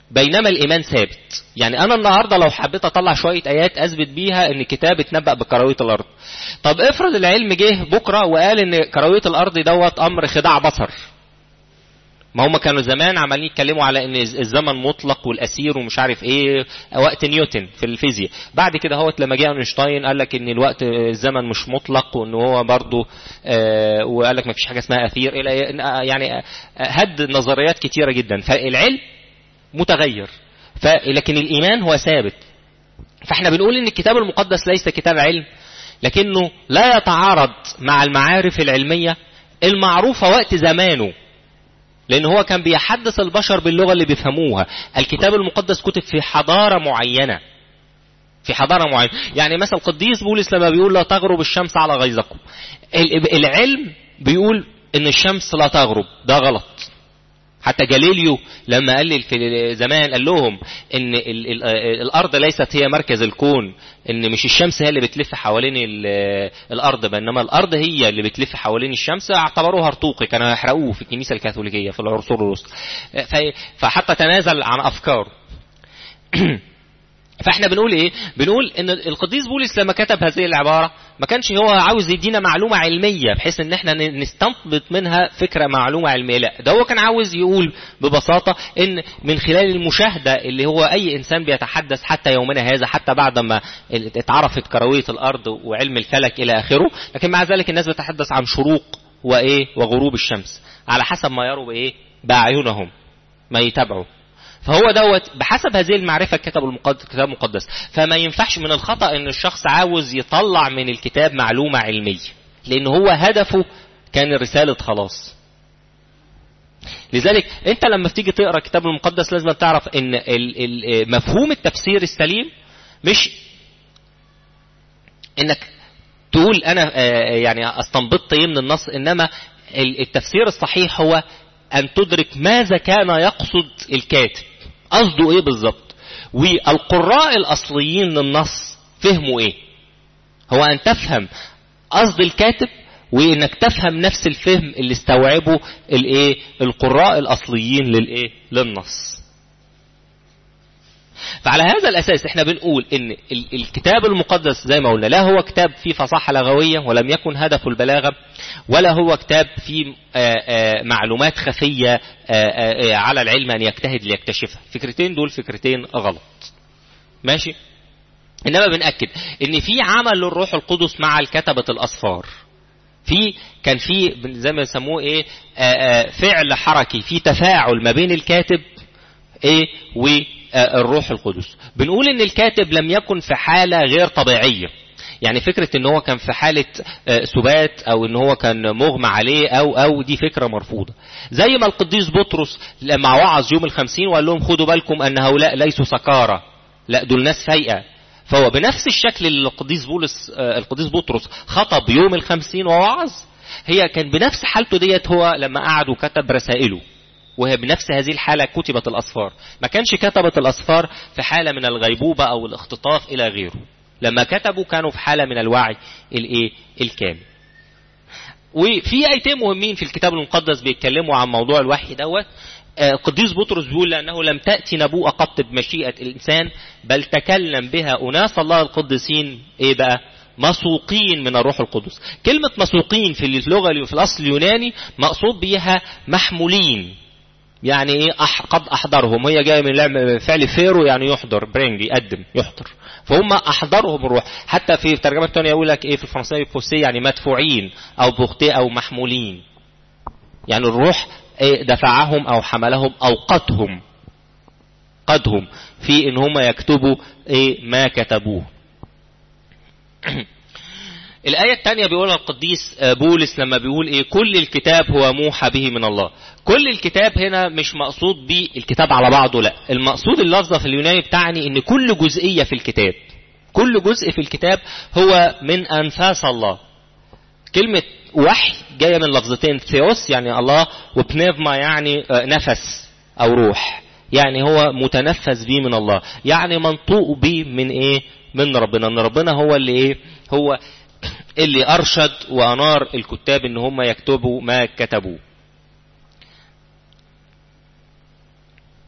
بينما الايمان ثابت يعني انا النهارده لو حبيت اطلع شويه ايات اثبت بيها ان الكتاب اتنبأ بكرويه الارض طب افرض العلم جه بكره وقال ان كرويه الارض دوت امر خداع بصر ما هم كانوا زمان عمالين يتكلموا على ان الزمن مطلق والاسير ومش عارف ايه وقت نيوتن في الفيزياء بعد كده هوت لما جه اينشتاين قال لك ان الوقت الزمن مش مطلق وان هو برضه آه وقال لك ما فيش حاجه اسمها اثير الى يعني هد نظريات كتيره جدا فالعلم متغير لكن الايمان هو ثابت فاحنا بنقول ان الكتاب المقدس ليس كتاب علم لكنه لا يتعارض مع المعارف العلميه المعروفه وقت زمانه لان هو كان بيحدث البشر باللغه اللي بيفهموها الكتاب المقدس كتب في حضاره معينه في حضاره معينه يعني مثلا القديس بولس لما بيقول لا تغرب الشمس على غيظكم العلم بيقول ان الشمس لا تغرب ده غلط حتى جاليليو لما قال في زمان قال لهم ان ال ال الارض ليست هي مركز الكون ان مش الشمس هي اللي بتلف حوالين الارض بينما الارض هي اللي بتلف حوالين الشمس اعتبروها هرطوقي كانوا يحرقوه في الكنيسه الكاثوليكيه في العصور الوسطى فحتى تنازل عن افكاره فاحنا بنقول ايه بنقول ان القديس بولس لما كتب هذه العباره ما كانش هو عاوز يدينا معلومه علميه بحيث ان احنا نستنبط منها فكره معلومه علميه لا ده هو كان عاوز يقول ببساطه ان من خلال المشاهده اللي هو اي انسان بيتحدث حتى يومنا هذا حتى بعد ما اتعرفت كرويه الارض وعلم الفلك الى اخره لكن مع ذلك الناس بتتحدث عن شروق وايه وغروب الشمس على حسب ما يروا بايه باعينهم ما يتابعوا فهو دوت بحسب هذه المعرفة كتب المقدس كتاب مقدس فما ينفعش من الخطأ ان الشخص عاوز يطلع من الكتاب معلومة علمية لان هو هدفه كان رسالة خلاص لذلك انت لما تيجي تقرا الكتاب المقدس لازم تعرف ان مفهوم التفسير السليم مش انك تقول انا يعني استنبطت ايه من النص انما التفسير الصحيح هو ان تدرك ماذا كان يقصد الكاتب قصده ايه بالظبط والقراء الاصليين للنص فهموا ايه هو ان تفهم قصد الكاتب وانك تفهم نفس الفهم اللي استوعبه الايه القراء الاصليين للايه للنص فعلى هذا الاساس احنا بنقول ان الكتاب المقدس زي ما قلنا لا هو كتاب فيه فصاحه لغويه ولم يكن هدفه البلاغه ولا هو كتاب فيه معلومات خفيه على العلم ان يجتهد ليكتشفها الفكرتين دول فكرتين غلط ماشي انما بنأكد ان في عمل للروح القدس مع الكتبة الاصفار في كان في زي ما يسموه ايه فعل حركي في تفاعل ما بين الكاتب ايه والروح القدس بنقول ان الكاتب لم يكن في حالة غير طبيعية يعني فكرة ان هو كان في حالة سبات او ان هو كان مغمى عليه او او دي فكرة مرفوضة زي ما القديس بطرس لما وعظ يوم الخمسين وقال لهم خدوا بالكم ان هؤلاء ليسوا سكارى لا دول ناس فايقة فهو بنفس الشكل اللي القديس بولس القديس بطرس خطب يوم الخمسين ووعظ هي كان بنفس حالته ديت هو لما قعد وكتب رسائله وهي بنفس هذه الحالة كتبت الأصفار ما كانش كتبت الأصفار في حالة من الغيبوبة أو الاختطاف إلى غيره لما كتبوا كانوا في حالة من الوعي الايه الكامل وفي ايتين مهمين في الكتاب المقدس بيتكلموا عن موضوع الوحي دوت القديس بطرس بيقول لأنه لم تأتي نبوءة قط بمشيئة الإنسان بل تكلم بها أناس الله القدسين إيه بقى مسوقين من الروح القدس كلمة مسوقين في اللغة في الأصل اليوناني مقصود بها محمولين يعني ايه أح قد احضرهم هي جايه من فعل فيرو يعني يحضر برينج يقدم يحضر فهم احضرهم الروح حتى في الترجمه الثانيه يقول لك ايه في الفرنسيه بوسي يعني مدفوعين او بوختي او محمولين يعني الروح ايه دفعهم او حملهم او قدهم قدهم في ان هم يكتبوا ايه ما كتبوه الآية الثانية بيقولها القديس بولس لما بيقول إيه كل الكتاب هو موحى به من الله كل الكتاب هنا مش مقصود به الكتاب على بعضه لا المقصود اللفظة في اليوناني بتعني إن كل جزئية في الكتاب كل جزء في الكتاب هو من أنفاس الله كلمة وحي جاية من لفظتين ثيوس يعني الله وبنيفما يعني نفس أو روح يعني هو متنفس به من الله يعني منطوق به من ايه من ربنا ان ربنا هو اللي ايه هو اللي ارشد وانار الكتاب ان هم يكتبوا ما كتبوا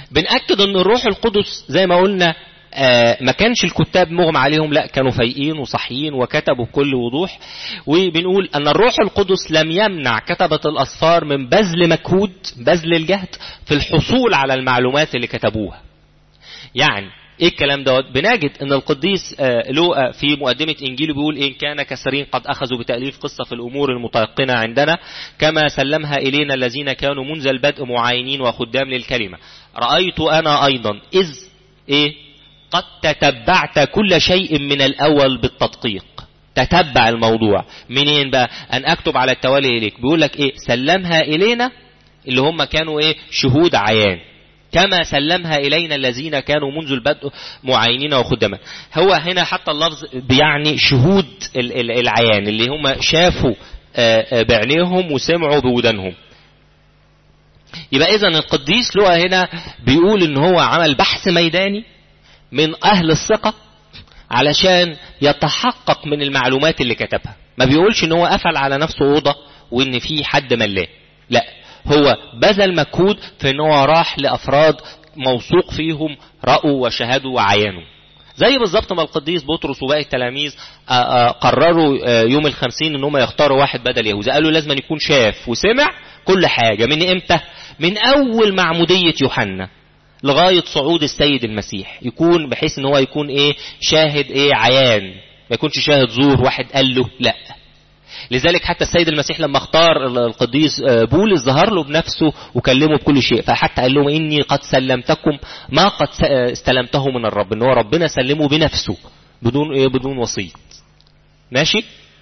بنأكد ان الروح القدس زي ما قلنا آه ما كانش الكتاب مغمى عليهم لا كانوا فايقين وصحيين وكتبوا بكل وضوح وبنقول ان الروح القدس لم يمنع كتبة الاسفار من بذل مجهود بذل الجهد في الحصول على المعلومات اللي كتبوها يعني ايه الكلام دوت بنجد ان القديس لوقا في مقدمة انجيله بيقول ان كان كثيرين قد اخذوا بتأليف قصة في الامور المتيقنة عندنا كما سلمها الينا الذين كانوا منذ البدء معاينين وخدام للكلمة رأيت انا ايضا اذ ايه قد تتبعت كل شيء من الاول بالتدقيق تتبع الموضوع منين بقى ان اكتب على التوالي اليك بيقول لك ايه سلمها الينا اللي هم كانوا ايه شهود عيان كما سلمها إلينا الذين كانوا منذ البدء معاينين وخدما هو هنا حتى اللفظ بيعني شهود العيان اللي هم شافوا بعينيهم وسمعوا بودانهم يبقى إذا القديس لوقا هنا بيقول إن هو عمل بحث ميداني من أهل الثقة علشان يتحقق من المعلومات اللي كتبها ما بيقولش إن هو قفل على نفسه أوضة وإن في حد ملاه لا هو بذل مجهود في ان هو راح لافراد موثوق فيهم رأوا وشهدوا وعينوا زي بالظبط ما القديس بطرس وباقي التلاميذ قرروا يوم الخمسين ان هم يختاروا واحد بدل يهوذا قالوا لازم يكون شاف وسمع كل حاجة من امتى من اول معمودية يوحنا لغاية صعود السيد المسيح يكون بحيث ان هو يكون ايه شاهد ايه عيان ما يكونش شاهد زور واحد قال له لا لذلك حتى السيد المسيح لما اختار القديس بولس ظهر له بنفسه وكلمه بكل شيء فحتى قال لهم اني قد سلمتكم ما قد استلمته من الرب ان هو ربنا سلمه بنفسه بدون ايه بدون وسيط ماشي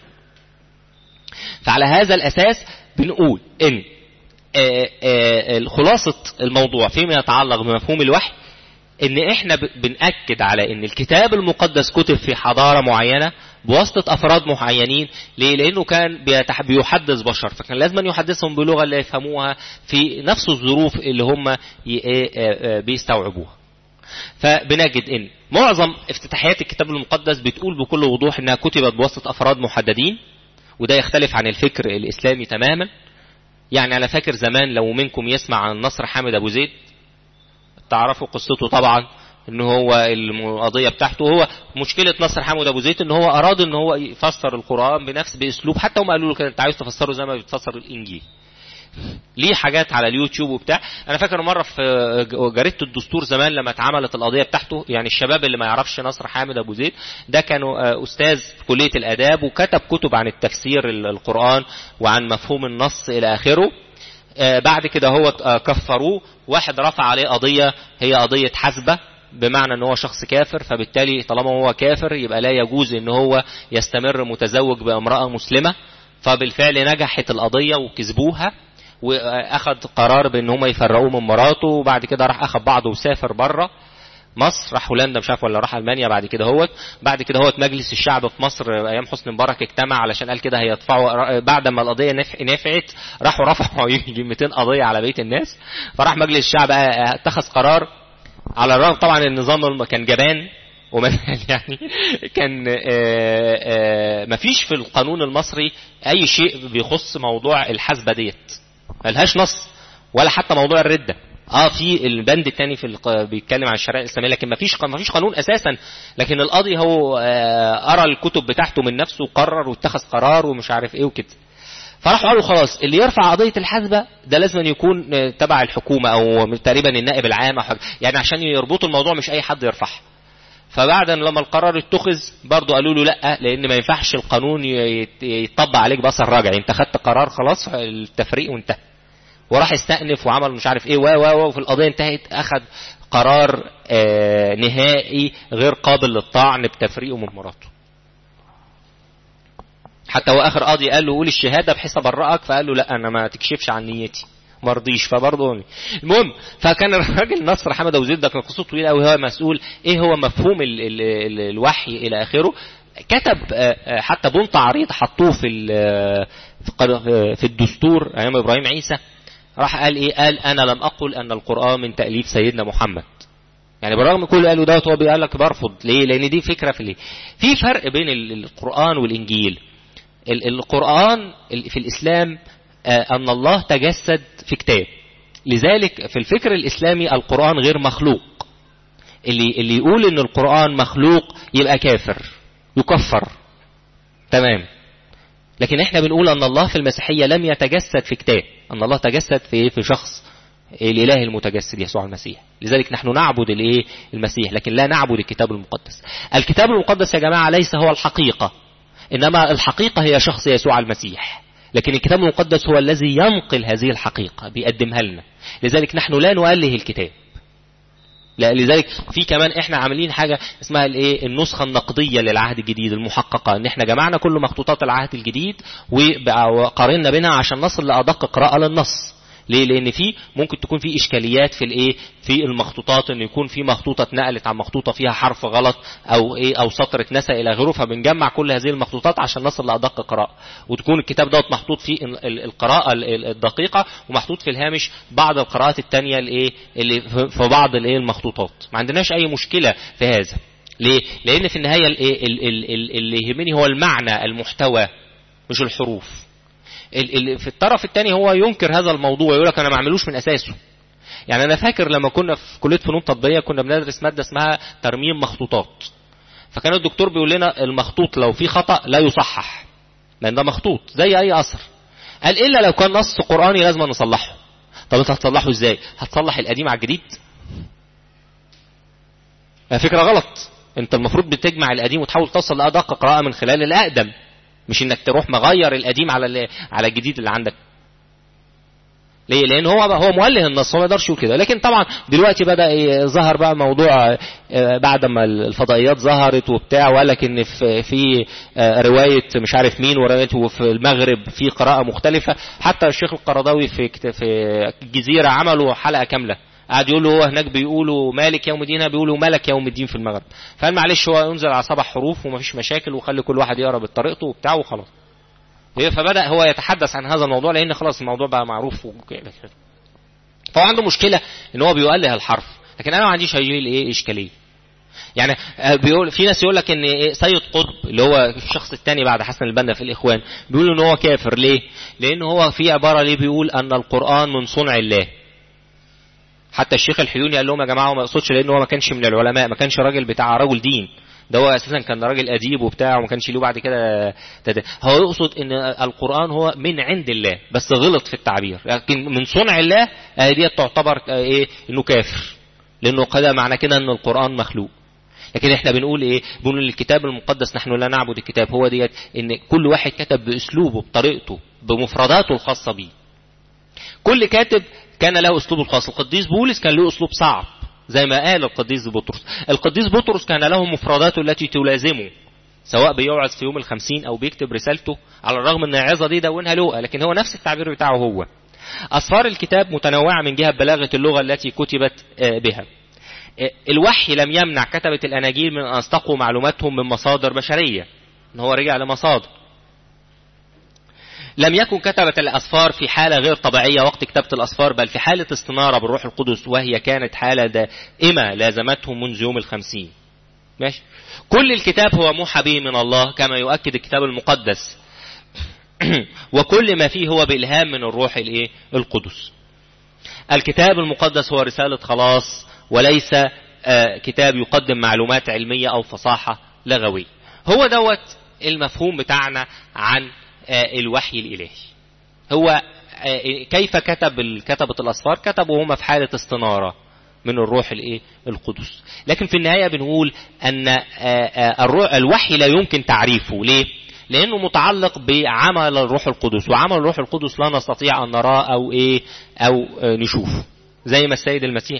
فعلى هذا الاساس بنقول ان خلاصة الموضوع فيما يتعلق بمفهوم الوحي ان احنا بنأكد على ان الكتاب المقدس كتب في حضارة معينة بواسطة افراد معينين ليه لانه كان بيحدث بشر فكان لازم يحدثهم بلغة اللي يفهموها في نفس الظروف اللي هم بيستوعبوها فبنجد ان معظم افتتاحيات الكتاب المقدس بتقول بكل وضوح انها كتبت بواسطة افراد محددين وده يختلف عن الفكر الاسلامي تماما يعني انا فاكر زمان لو منكم يسمع عن نصر حامد ابو زيد تعرفوا قصته طبعا ان هو القضيه بتاعته هو مشكله نصر حامد ابو زيد ان هو اراد ان هو يفسر القران بنفس باسلوب حتى هم قالوا له كده انت عايز تفسره زي ما بتفسر الانجيل ليه حاجات على اليوتيوب وبتاع انا فاكر مره في جريده الدستور زمان لما اتعملت القضيه بتاعته يعني الشباب اللي ما يعرفش نصر حامد ابو زيد ده كانوا استاذ في كليه الاداب وكتب كتب عن التفسير القران وعن مفهوم النص الى اخره بعد كده هو كفروه واحد رفع عليه قضيه هي قضيه حسبه بمعنى ان هو شخص كافر فبالتالي طالما هو كافر يبقى لا يجوز ان هو يستمر متزوج بامرأة مسلمة فبالفعل نجحت القضية وكسبوها واخد قرار بان هم يفرقوه من مراته وبعد كده راح اخد بعضه وسافر بره مصر راح هولندا مش عارف ولا راح المانيا بعد كده هوت بعد كده هوت مجلس الشعب في مصر ايام حسني مبارك اجتمع علشان قال كده هيدفعوا بعد ما القضيه نفعت راحوا رفعوا يجي 200 قضيه على بيت الناس فراح مجلس الشعب اتخذ قرار على الرغم طبعا النظام كان جبان ومثلا يعني كان ما فيش في القانون المصري اي شيء بيخص موضوع الحسبه ديت ملهاش نص ولا حتى موضوع الرده اه في البند الثاني في الق... بيتكلم عن الشريعه الاسلاميه لكن ما فيش ما فيش قانون اساسا لكن القاضي هو آه قرا الكتب بتاعته من نفسه وقرر واتخذ قرار ومش عارف ايه وكده فراحوا قالوا خلاص اللي يرفع قضيه الحسبه ده لازم يكون تبع الحكومه او تقريبا النائب العام او حاجه يعني عشان يربطوا الموضوع مش اي حد يرفعها فبعد لما القرار اتخذ برضه قالوا له لا لان ما ينفعش القانون يطبق عليك بصر راجع انت خدت قرار خلاص التفريق وانتهى وراح استأنف وعمل مش عارف ايه و و وفي القضيه انتهت اخذ قرار آه نهائي غير قابل للطعن بتفريقه من مراته حتى هو اخر قاضي قال له قول الشهاده بحيث ابرئك فقال له لا انا ما تكشفش عن نيتي ما رضيش فبرضه المهم فكان الراجل نصر حمد ابو زيد ده كان قصته طويله قوي هو مسؤول ايه هو مفهوم ال ال ال الوحي الى اخره كتب حتى بنط عريض حطوه في في الدستور ايام ابراهيم عيسى راح قال ايه قال انا لم اقل ان القران من تاليف سيدنا محمد يعني بالرغم من كل اللي قاله دوت هو بيقول لك برفض ليه لان دي فكره في ليه في فرق بين القران والانجيل القران في الاسلام ان الله تجسد في كتاب لذلك في الفكر الإسلامي القرآن غير مخلوق اللي, اللي يقول ان القرآن مخلوق يبقى كافر يكفر تمام لكن احنا بنقول ان الله في المسيحية لم يتجسد في كتاب ان الله تجسد في في شخص الاله المتجسد يسوع المسيح لذلك نحن نعبد الايه المسيح لكن لا نعبد الكتاب المقدس الكتاب المقدس يا جماعة ليس هو الحقيقة انما الحقيقة هي شخص يسوع المسيح لكن الكتاب المقدس هو الذي ينقل هذه الحقيقة بيقدمها لنا لذلك نحن لا نؤله الكتاب لا لذلك في كمان احنا عاملين حاجة اسمها الايه النسخة النقدية للعهد الجديد المحققة ان احنا جمعنا كل مخطوطات العهد الجديد وقارنا بينها عشان نصل لأدق قراءة للنص ليه لان في ممكن تكون في اشكاليات في الايه في المخطوطات ان يكون في مخطوطه اتنقلت عن مخطوطه فيها حرف غلط او ايه او سطر اتنسى الى غيره فبنجمع كل هذه المخطوطات عشان نصل لادق قراءه وتكون الكتاب دوت محطوط فيه القراءه الدقيقه ومحطوط في الهامش بعض القراءات الثانيه الايه اللي في بعض الايه المخطوطات ما عندناش اي مشكله في هذا ليه لان في النهايه اللي يهمني هو المعنى المحتوى مش الحروف في الطرف الثاني هو ينكر هذا الموضوع يقول لك انا ما اعملوش من اساسه يعني انا فاكر لما كنا في كليه فنون تطبيقيه كنا بندرس ماده اسمها ترميم مخطوطات فكان الدكتور بيقول لنا المخطوط لو فيه خطا لا يصحح لان ده مخطوط زي اي اثر قال الا لو كان نص قراني لازم نصلحه طب انت هتصلحه ازاي هتصلح القديم على الجديد فكره غلط انت المفروض بتجمع القديم وتحاول تصل لادق قراءه من خلال الاقدم مش انك تروح مغير القديم على على الجديد اللي عندك ليه لان هو هو مؤله النص هو ما يقدرش يقول كده لكن طبعا دلوقتي بدا ظهر بقى موضوع بعد ما الفضائيات ظهرت وبتاع وقال لك ان في في روايه مش عارف مين وروايه وفي المغرب في قراءه مختلفه حتى الشيخ القرضاوي في في الجزيره عملوا حلقه كامله قعد يقول له هو هناك بيقولوا مالك يوم الدين بيقولوا ملك يوم الدين في المغرب فقال معلش هو ينزل على سبع حروف ومفيش مشاكل وخلي كل واحد يقرا بطريقته وبتاع وخلاص فبدا هو يتحدث عن هذا الموضوع لان خلاص الموضوع بقى معروف وكده فهو عنده مشكله ان هو بيؤله الحرف لكن انا ما عنديش هي ايه اشكاليه يعني بيقول في ناس يقول لك ان سيد قطب اللي هو الشخص الثاني بعد حسن البنا في الاخوان بيقول ان هو كافر ليه؟ لان هو في عباره ليه بيقول ان القران من صنع الله حتى الشيخ الحيوني قال لهم يا جماعه ما يقصدش لان هو ما كانش من العلماء ما كانش راجل بتاع رجل دين ده هو اساسا كان راجل اديب وبتاع وما كانش له بعد كده تد... هو يقصد ان القران هو من عند الله بس غلط في التعبير لكن من صنع الله دي تعتبر ايه انه كافر لانه قد معنى كده ان القران مخلوق لكن احنا بنقول ايه بنقول الكتاب المقدس نحن لا نعبد الكتاب هو ديت ان كل واحد كتب باسلوبه بطريقته بمفرداته الخاصه بيه كل كاتب كان له اسلوبه الخاص القديس بولس كان له اسلوب صعب زي ما قال القديس بطرس القديس بطرس كان له مفرداته التي تلازمه سواء بيوعظ في يوم الخمسين او بيكتب رسالته على الرغم ان العظة دي دونها لقى لكن هو نفس التعبير بتاعه هو أسفار الكتاب متنوعة من جهة بلاغة اللغة التي كتبت بها الوحي لم يمنع كتبة الأناجيل من أن استقوا معلوماتهم من مصادر بشرية ان هو رجع لمصادر لم يكن كتبة الأسفار في حالة غير طبيعية وقت كتابة الأسفار بل في حالة استنارة بالروح القدس وهي كانت حالة دائمة لازمتهم منذ يوم الخمسين ماشي كل الكتاب هو موحى به من الله كما يؤكد الكتاب المقدس وكل ما فيه هو بإلهام من الروح الايه القدس الكتاب المقدس هو رسالة خلاص وليس آه كتاب يقدم معلومات علمية أو فصاحة لغوية هو دوت المفهوم بتاعنا عن الوحي الإلهي هو كيف كتب كتبة الأسفار كتبوا هم في حالة استنارة من الروح الايه القدس لكن في النهاية بنقول أن الوحي لا يمكن تعريفه ليه لأنه متعلق بعمل الروح القدس وعمل الروح القدس لا نستطيع أن نراه أو إيه أو نشوفه زي ما السيد المسيح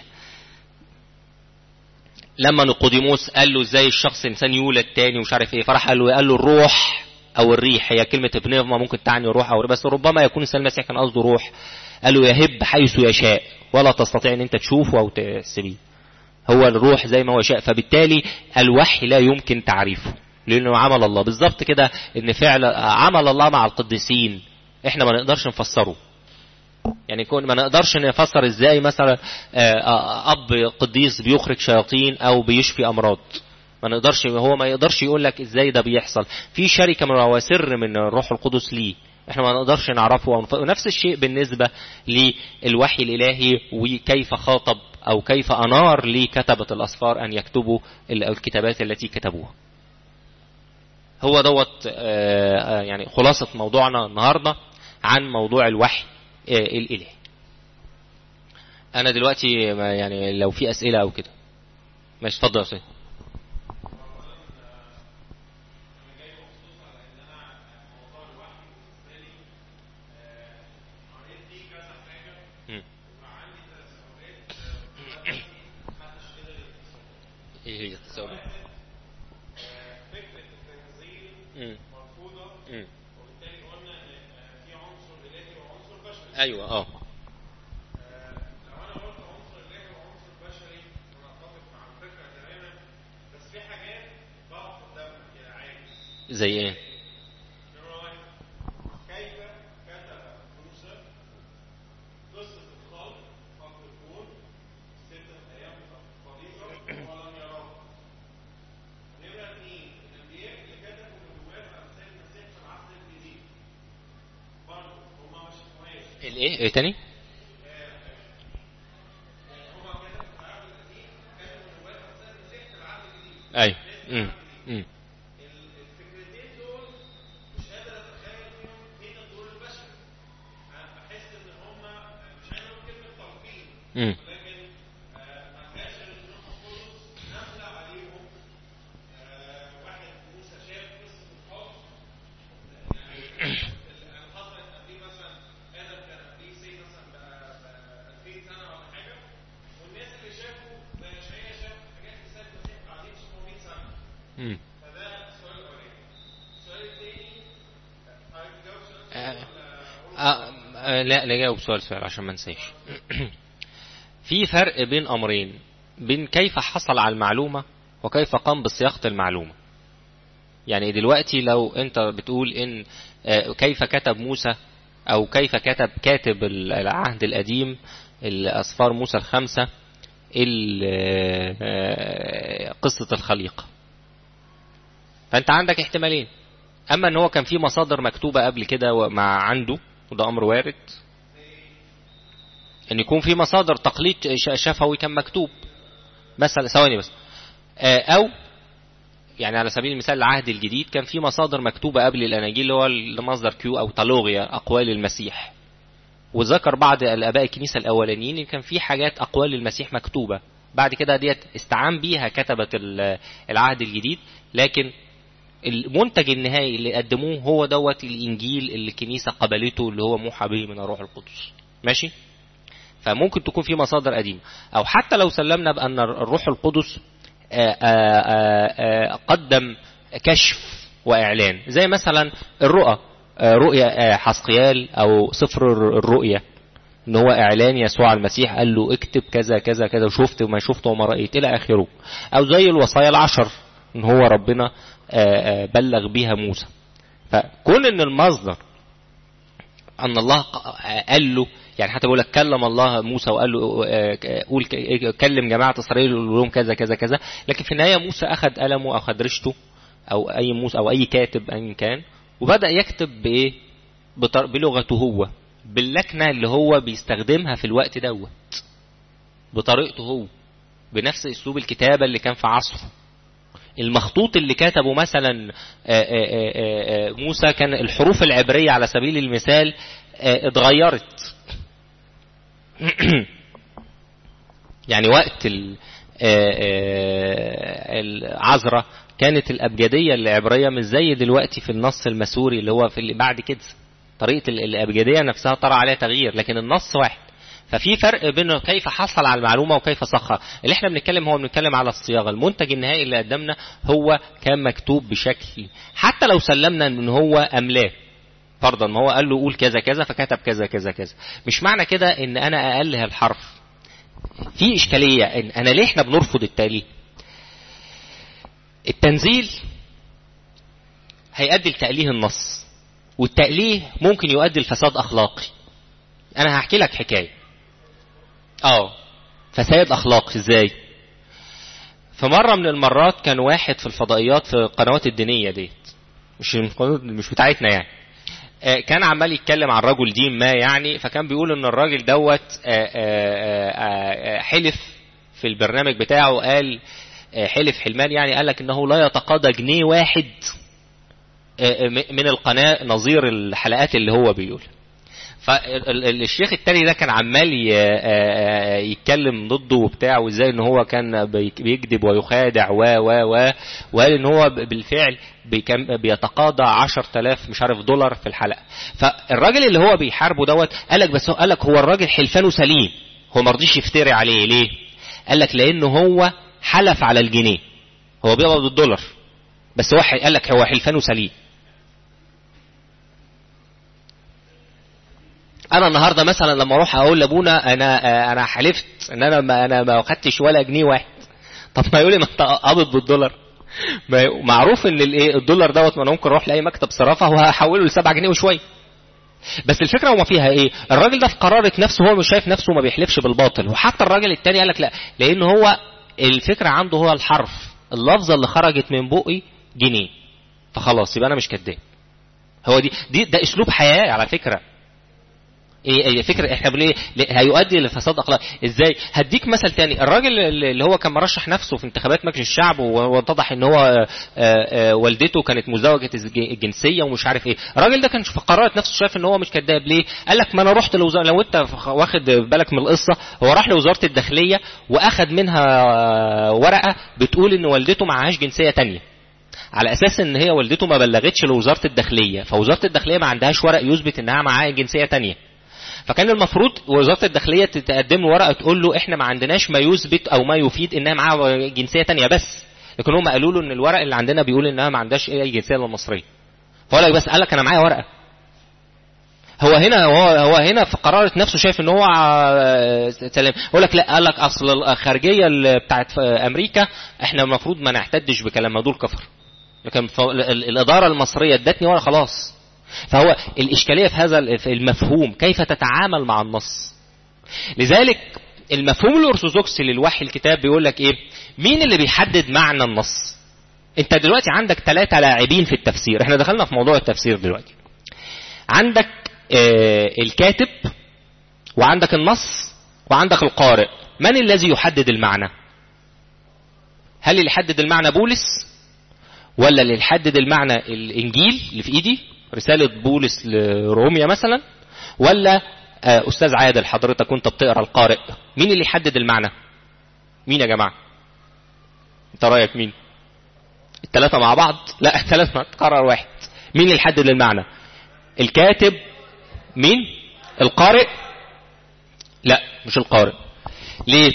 لما نقوديموس قال له ازاي الشخص انسان يولد تاني ومش عارف ايه فراح قال له قال له الروح او الريح هي كلمة بنيفما ممكن تعني روح او بس ربما يكون الانسان المسيح كان قصده روح قال له يهب حيث يشاء ولا تستطيع ان انت تشوفه او تسريه هو الروح زي ما هو شاء فبالتالي الوحي لا يمكن تعريفه لانه عمل الله بالظبط كده ان فعل عمل الله مع القديسين احنا ما نقدرش نفسره يعني يكون ما نقدرش نفسر ازاي مثلا اب قديس بيخرج شياطين او بيشفي امراض ما نقدرش هو ما يقدرش يقول لك ازاي ده بيحصل في شركه من سر من الروح القدس ليه احنا ما نقدرش نعرفه ونفس الشيء بالنسبة للوحي الإلهي وكيف خاطب أو كيف أنار لكتبة الأسفار أن يكتبوا الكتابات التي كتبوها هو دوت يعني خلاصة موضوعنا النهاردة عن موضوع الوحي الإلهي أنا دلوقتي يعني لو في أسئلة أو كده ماشي اتفضل يا أستاذ ايه هي التساؤلات؟ فكرة التنزيل مم. مرفوضة مم. وبالتالي قلنا ان في عنصر إلهي وعنصر بشري ايوه اه لو انا قلت عنصر إلهي وعنصر بشري انا اتفق مع الفكرة تماما بس في حاجات ضغط قدامنا كده عادي زي ايه؟ نمرة واحد كيف كتب موسى قصة الخلق خلق الكون ستة أيام فريضة ولم يراه نمرة اثنين الأنبياء اللي كتبوا نبوات عن سيد المسيح في العهد الجديد برضه هما ما شافوهاش الايه؟ ايه تاني؟ هما كتبوا في العهد القديم كتبوا نبوات عن سيد المسيح في العهد الجديد ايوه مم. مم. الفكرتين دول مش قادر اتخيل فيهم فين الدور البشري انا بحس ان هما مش عايز اقول كلمه تلقين مم. لكن آه، ما فيهاش غير ان الروح القدس نزل عليهم آه، واحد موسى شاف قصه الحب يعني اللي حصلت قبليه مثلا ادم كان قبليه سي مثلا بقى بقى 2000 سنه ولا حاجه والناس اللي شافوا زي اشعياء شاف حاجات في سيد المسيح بعدين 700 سنه مم. فده السؤال الاولاني السؤال الثاني حضرتك تجاوب سؤال آه. ولا آه آه، لا نجاوب سؤال سؤال عشان ما انساش في فرق بين امرين بين كيف حصل على المعلومة وكيف قام بصياغة المعلومة يعني دلوقتي لو انت بتقول ان آه، كيف كتب موسى او كيف كتب كاتب العهد القديم الاسفار موسى الخمسة ال- آه، قصة الخليقة فانت عندك احتمالين اما ان هو كان في مصادر مكتوبة قبل كده مع عنده وده امر وارد ان يكون في مصادر تقليد ش- شفوي كان مكتوب مثلا ثواني بس آه، او يعني على سبيل المثال العهد الجديد كان في مصادر مكتوبة قبل الاناجيل اللي هو المصدر كيو او تالوغيا اقوال المسيح وذكر بعض الاباء الكنيسة الاولانيين ان كان في حاجات اقوال المسيح مكتوبة بعد كده ديت استعان بيها كتبة ال- العهد الجديد لكن المنتج النهائي اللي قدموه هو دوت الانجيل اللي الكنيسه قبلته اللي هو موحى به من الروح القدس ماشي فممكن تكون في مصادر قديمه او حتى لو سلمنا بان الروح القدس آآ آآ آآ قدم كشف واعلان زي مثلا الرؤى آه، رؤيا آه، حسقيال او سفر الرؤيا ان هو اعلان يسوع المسيح قال له اكتب كذا كذا كذا وشفت وما شفت وما رايت الى اخره او زي الوصايا العشر ان هو ربنا آه، آه، بلغ بيها موسى فكون ان المصدر ان الله ق- آه، قال له يعني حتى بيقول لك كلم الله موسى وقال له آه، قول ك- كلم جماعه اسرائيل وقول لهم كذا كذا كذا لكن في النهايه موسى اخذ قلمه او اخذ رشته او اي موسى او اي كاتب ايا كان وبدا يكتب بايه بطر- بلغته هو باللكنه اللي هو بيستخدمها في الوقت دوت بطريقته هو بنفس اسلوب الكتابه اللي كان في عصره المخطوط اللي كتبه مثلا آه، آه، آه، آه، موسى كان الحروف العبريه على سبيل المثال آه، اتغيرت يعني وقت ال- آه، آه، العذراء كانت الأبجدية العبرية مش زي دلوقتي في النص المسوري اللي هو في اللي بعد كده طريقة ال- الأبجدية نفسها طرأ عليها تغيير لكن النص واحد ففي فرق بين كيف حصل على المعلومة وكيف صخها اللي احنا بنتكلم هو بنتكلم على الصياغة المنتج النهائي اللي قدمنا هو كان مكتوب بشكل حتى لو سلمنا ان هو أملاه فرضا ما هو قال له قول كذا كذا فكتب كذا كذا كذا مش معنى كده ان انا اقلها الحرف في اشكاليه ان انا ليه احنا بنرفض التاليه التنزيل هيؤدي لتأليه النص والتأليه ممكن يؤدي لفساد أخلاقي أنا هحكي لك حكاية اه فساد أخلاقي إزاي في مرة من المرات كان واحد في الفضائيات في القنوات الدينية ديت مش مش بتاعتنا يعني آه، كان عمال يتكلم عن رجل دين ما يعني فكان بيقول ان الراجل دوت آه، آه، آه، آه، حلف في البرنامج بتاعه قال آه، حلف حلمان يعني قال لك انه لا يتقاضى جنيه واحد آه، م- من القناة نظير الحلقات اللي هو بيقول فالشيخ التاني ده كان عمال ي- آه، آه، يتكلم ضده وبتاع وازاي ان هو كان بي- بيكذب ويخادع و و و وقال ان هو ب- بالفعل بيكم- بيتقاضى 10000 مش عارف دولار في الحلقه فالراجل اللي هو بيحاربه دوت قال لك بس هو قال لك هو الراجل حلفانه سليم هو ما رضيش يفتري عليه ليه؟ قال لك لانه هو حلف على الجنيه هو بيقبض بالدولار بس هو ح- قال لك هو حلفانه سليم انا النهارده مثلا لما اروح اقول لابونا انا آه، انا حلفت ان انا ما انا ما خدتش ولا جنيه واحد طب ما يقول لي ما انت قابض بالدولار ما ي- معروف ان الايه الدولار دوت ما انا ممكن اروح لاي مكتب صرافه وهحوله ل 7 جنيه وشويه بس الفكره هو فيها ايه الراجل ده في قرارة نفسه هو مش شايف نفسه ما بيحلفش بالباطل وحتى الراجل التاني قال لك لا لان هو الفكره عنده هو الحرف اللفظه اللي خرجت من بقي جنيه فخلاص يبقى انا مش كذاب هو دي دي ده اسلوب حياه على فكره ايه ايه فكره احنا بنقول ايه هيؤدي لفساد اخلاق ازاي هديك مثل تاني الراجل اللي هو كان مرشح نفسه في انتخابات مجلس الشعب واتضح ان هو آه، آه، والدته كانت مزوجه الج- الجنسيه ومش عارف ايه الراجل ده كان في قرارة نفسه شايف ان هو مش كذاب ليه قال لك ما انا رحت لوزاره لو انت واخد بالك من القصه هو راح لوزاره الداخليه واخد منها آه، ورقه بتقول ان والدته معهاش جنسيه تانية على اساس ان هي والدته ما بلغتش لوزاره الداخليه فوزاره الداخليه ما عندهاش ورق يثبت انها معاها جنسيه تانية فكان المفروض وزاره الداخليه تقدم له ورقه تقول له احنا ما عندناش ما يثبت او ما يفيد انها معاها جنسيه تانية بس لكن هم قالوا له ان الورق اللي عندنا بيقول انها ما عندهاش اي جنسيه الا المصريه فقال لك بس قال لك انا معايا ورقه هو هنا هو هو هنا في قرارة نفسه شايف ان هو آه، سلام يقول لك لا قال لك اصل الخارجيه اللي بتاعت امريكا احنا المفروض ما نعتدش بكلام ما دول كفر لكن ف- ال- ال- الاداره المصريه ادتني ورقه خلاص فهو الإشكالية في هذا ال- في المفهوم كيف تتعامل مع النص لذلك المفهوم الأرثوذكسي للوحي الكتاب بيقول لك إيه مين اللي بيحدد معنى النص أنت دلوقتي عندك ثلاثة لاعبين في التفسير احنا دخلنا في موضوع التفسير دلوقتي عندك آه الكاتب وعندك النص وعندك القارئ من الذي يحدد المعنى هل اللي يحدد المعنى بولس ولا اللي يحدد المعنى الانجيل اللي في ايدي رساله بولس لروميا مثلا ولا آه، استاذ عادل حضرتك وانت بتقرا القارئ مين اللي يحدد المعنى مين يا جماعه انت رايك مين الثلاثه مع بعض لا الثلاثه تقرر واحد مين اللي يحدد المعنى الكاتب مين القارئ لا مش القارئ ليه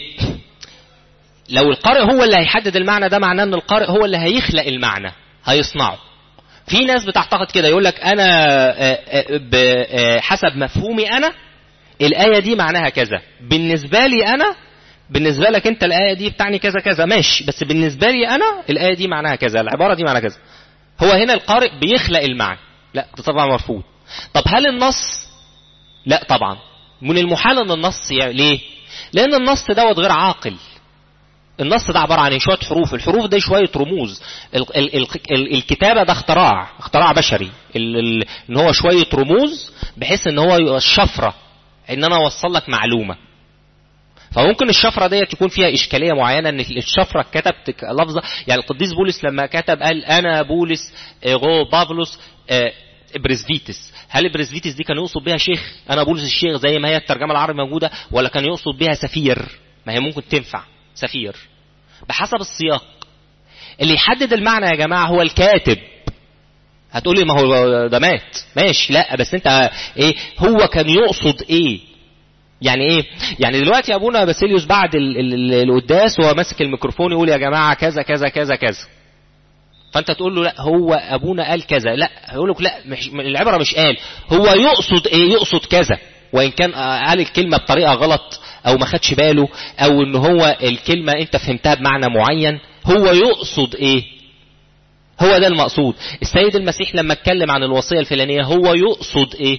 لو القارئ هو اللي هيحدد المعنى ده معناه ان القارئ هو اللي هيخلق المعنى هيصنعه في ناس بتعتقد كده يقول لك انا آه، آه، ب- آه، حسب مفهومي انا الايه دي معناها كذا بالنسبه لي انا بالنسبه لك انت الايه دي بتعني كذا كذا ماشي بس بالنسبه لي انا الايه دي معناها كذا العباره دي معناها كذا هو هنا القارئ بيخلق المعنى لا ده طبعا مرفوض طب هل النص لا طبعا من المحال ان النص يعني ليه لان النص دوت غير عاقل النص ده عباره عن إيه؟ شويه حروف الحروف دي شويه رموز ال ال ال ال الكتابه ده اختراع اختراع بشري ال ال ان هو شويه رموز بحيث ان هو يبقى الشفره ان انا اوصل لك معلومه فممكن الشفره ديت يكون فيها اشكاليه معينه ان الشفره كتبت لفظه يعني القديس بولس لما كتب قال انا بولس غو بابلوس آه، بريسفيتس هل بريسفيتس دي كان يقصد بها شيخ انا بولس الشيخ زي ما هي الترجمه العربي موجوده ولا كان يقصد بها سفير ما هي ممكن تنفع سفير بحسب السياق اللي يحدد المعنى يا جماعه هو الكاتب هتقولي ما هو ده مات ماشي لا بس انت ايه هو كان يقصد ايه يعني ايه يعني دلوقتي ابونا باسيليوس بعد ال- ال- ال- القداس وهو ماسك الميكروفون يقول يا جماعه كذا كذا كذا كذا فانت تقول له لا هو ابونا قال كذا لا هيقول لك لا مش العبره مش قال هو يقصد ايه يقصد كذا وان كان قال الكلمه بطريقه غلط او ما خدش باله او ان هو الكلمه انت فهمتها بمعنى معين هو يقصد ايه هو ده المقصود السيد المسيح لما اتكلم عن الوصيه الفلانيه هو يقصد ايه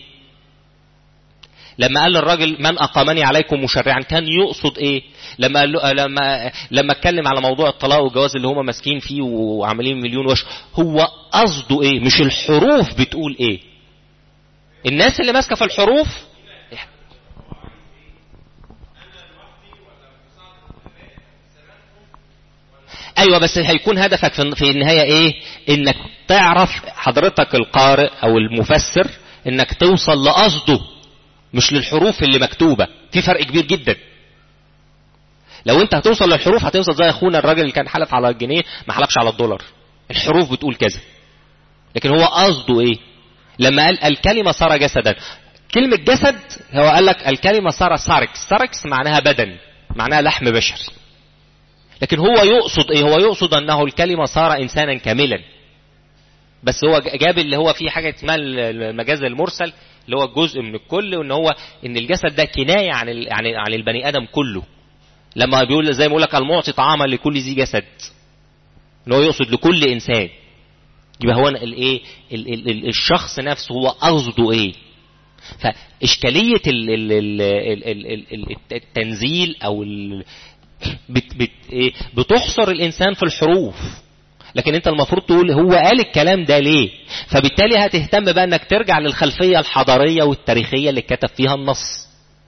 لما قال للراجل من اقامني عليكم مشرعا كان يقصد ايه لما قال له لما لما اتكلم على موضوع الطلاق والجواز اللي هم ماسكين فيه وعاملين مليون وش هو قصده ايه مش الحروف بتقول ايه الناس اللي ماسكه في الحروف ايوه بس هيكون هدفك في في النهايه ايه انك تعرف حضرتك القارئ او المفسر انك توصل لقصده مش للحروف اللي مكتوبه في فرق كبير جدا لو انت هتوصل للحروف هتوصل زي اخونا الراجل اللي كان حلف على الجنيه ما حلفش على الدولار الحروف بتقول كذا لكن هو قصده ايه لما قال الكلمه صار جسدا كلمه جسد هو قال لك الكلمه صار ساركس ساركس معناها بدن معناها لحم بشر لكن هو يقصد ايه هو يقصد انه الكلمه صار انسانا كاملا بس هو جاب اللي هو فيه حاجه اسمها المجاز المرسل اللي هو جزء من الكل وان هو ان الجسد ده كنايه عن ال- عن عن البني ادم كله لما بيقول زي ما يقول لك المعطي طعاما لكل ذي جسد ان هو يقصد لكل انسان يبقى هو الايه ال- ال- ال- الشخص نفسه هو قصده ايه فاشكاليه ال- ال- ال- ال- ال- ال- التنزيل او ال- بت بت إيه بتحصر الانسان في الحروف لكن انت المفروض تقول هو قال الكلام ده ليه فبالتالي هتهتم بقى انك ترجع للخلفيه الحضاريه والتاريخيه اللي كتب فيها النص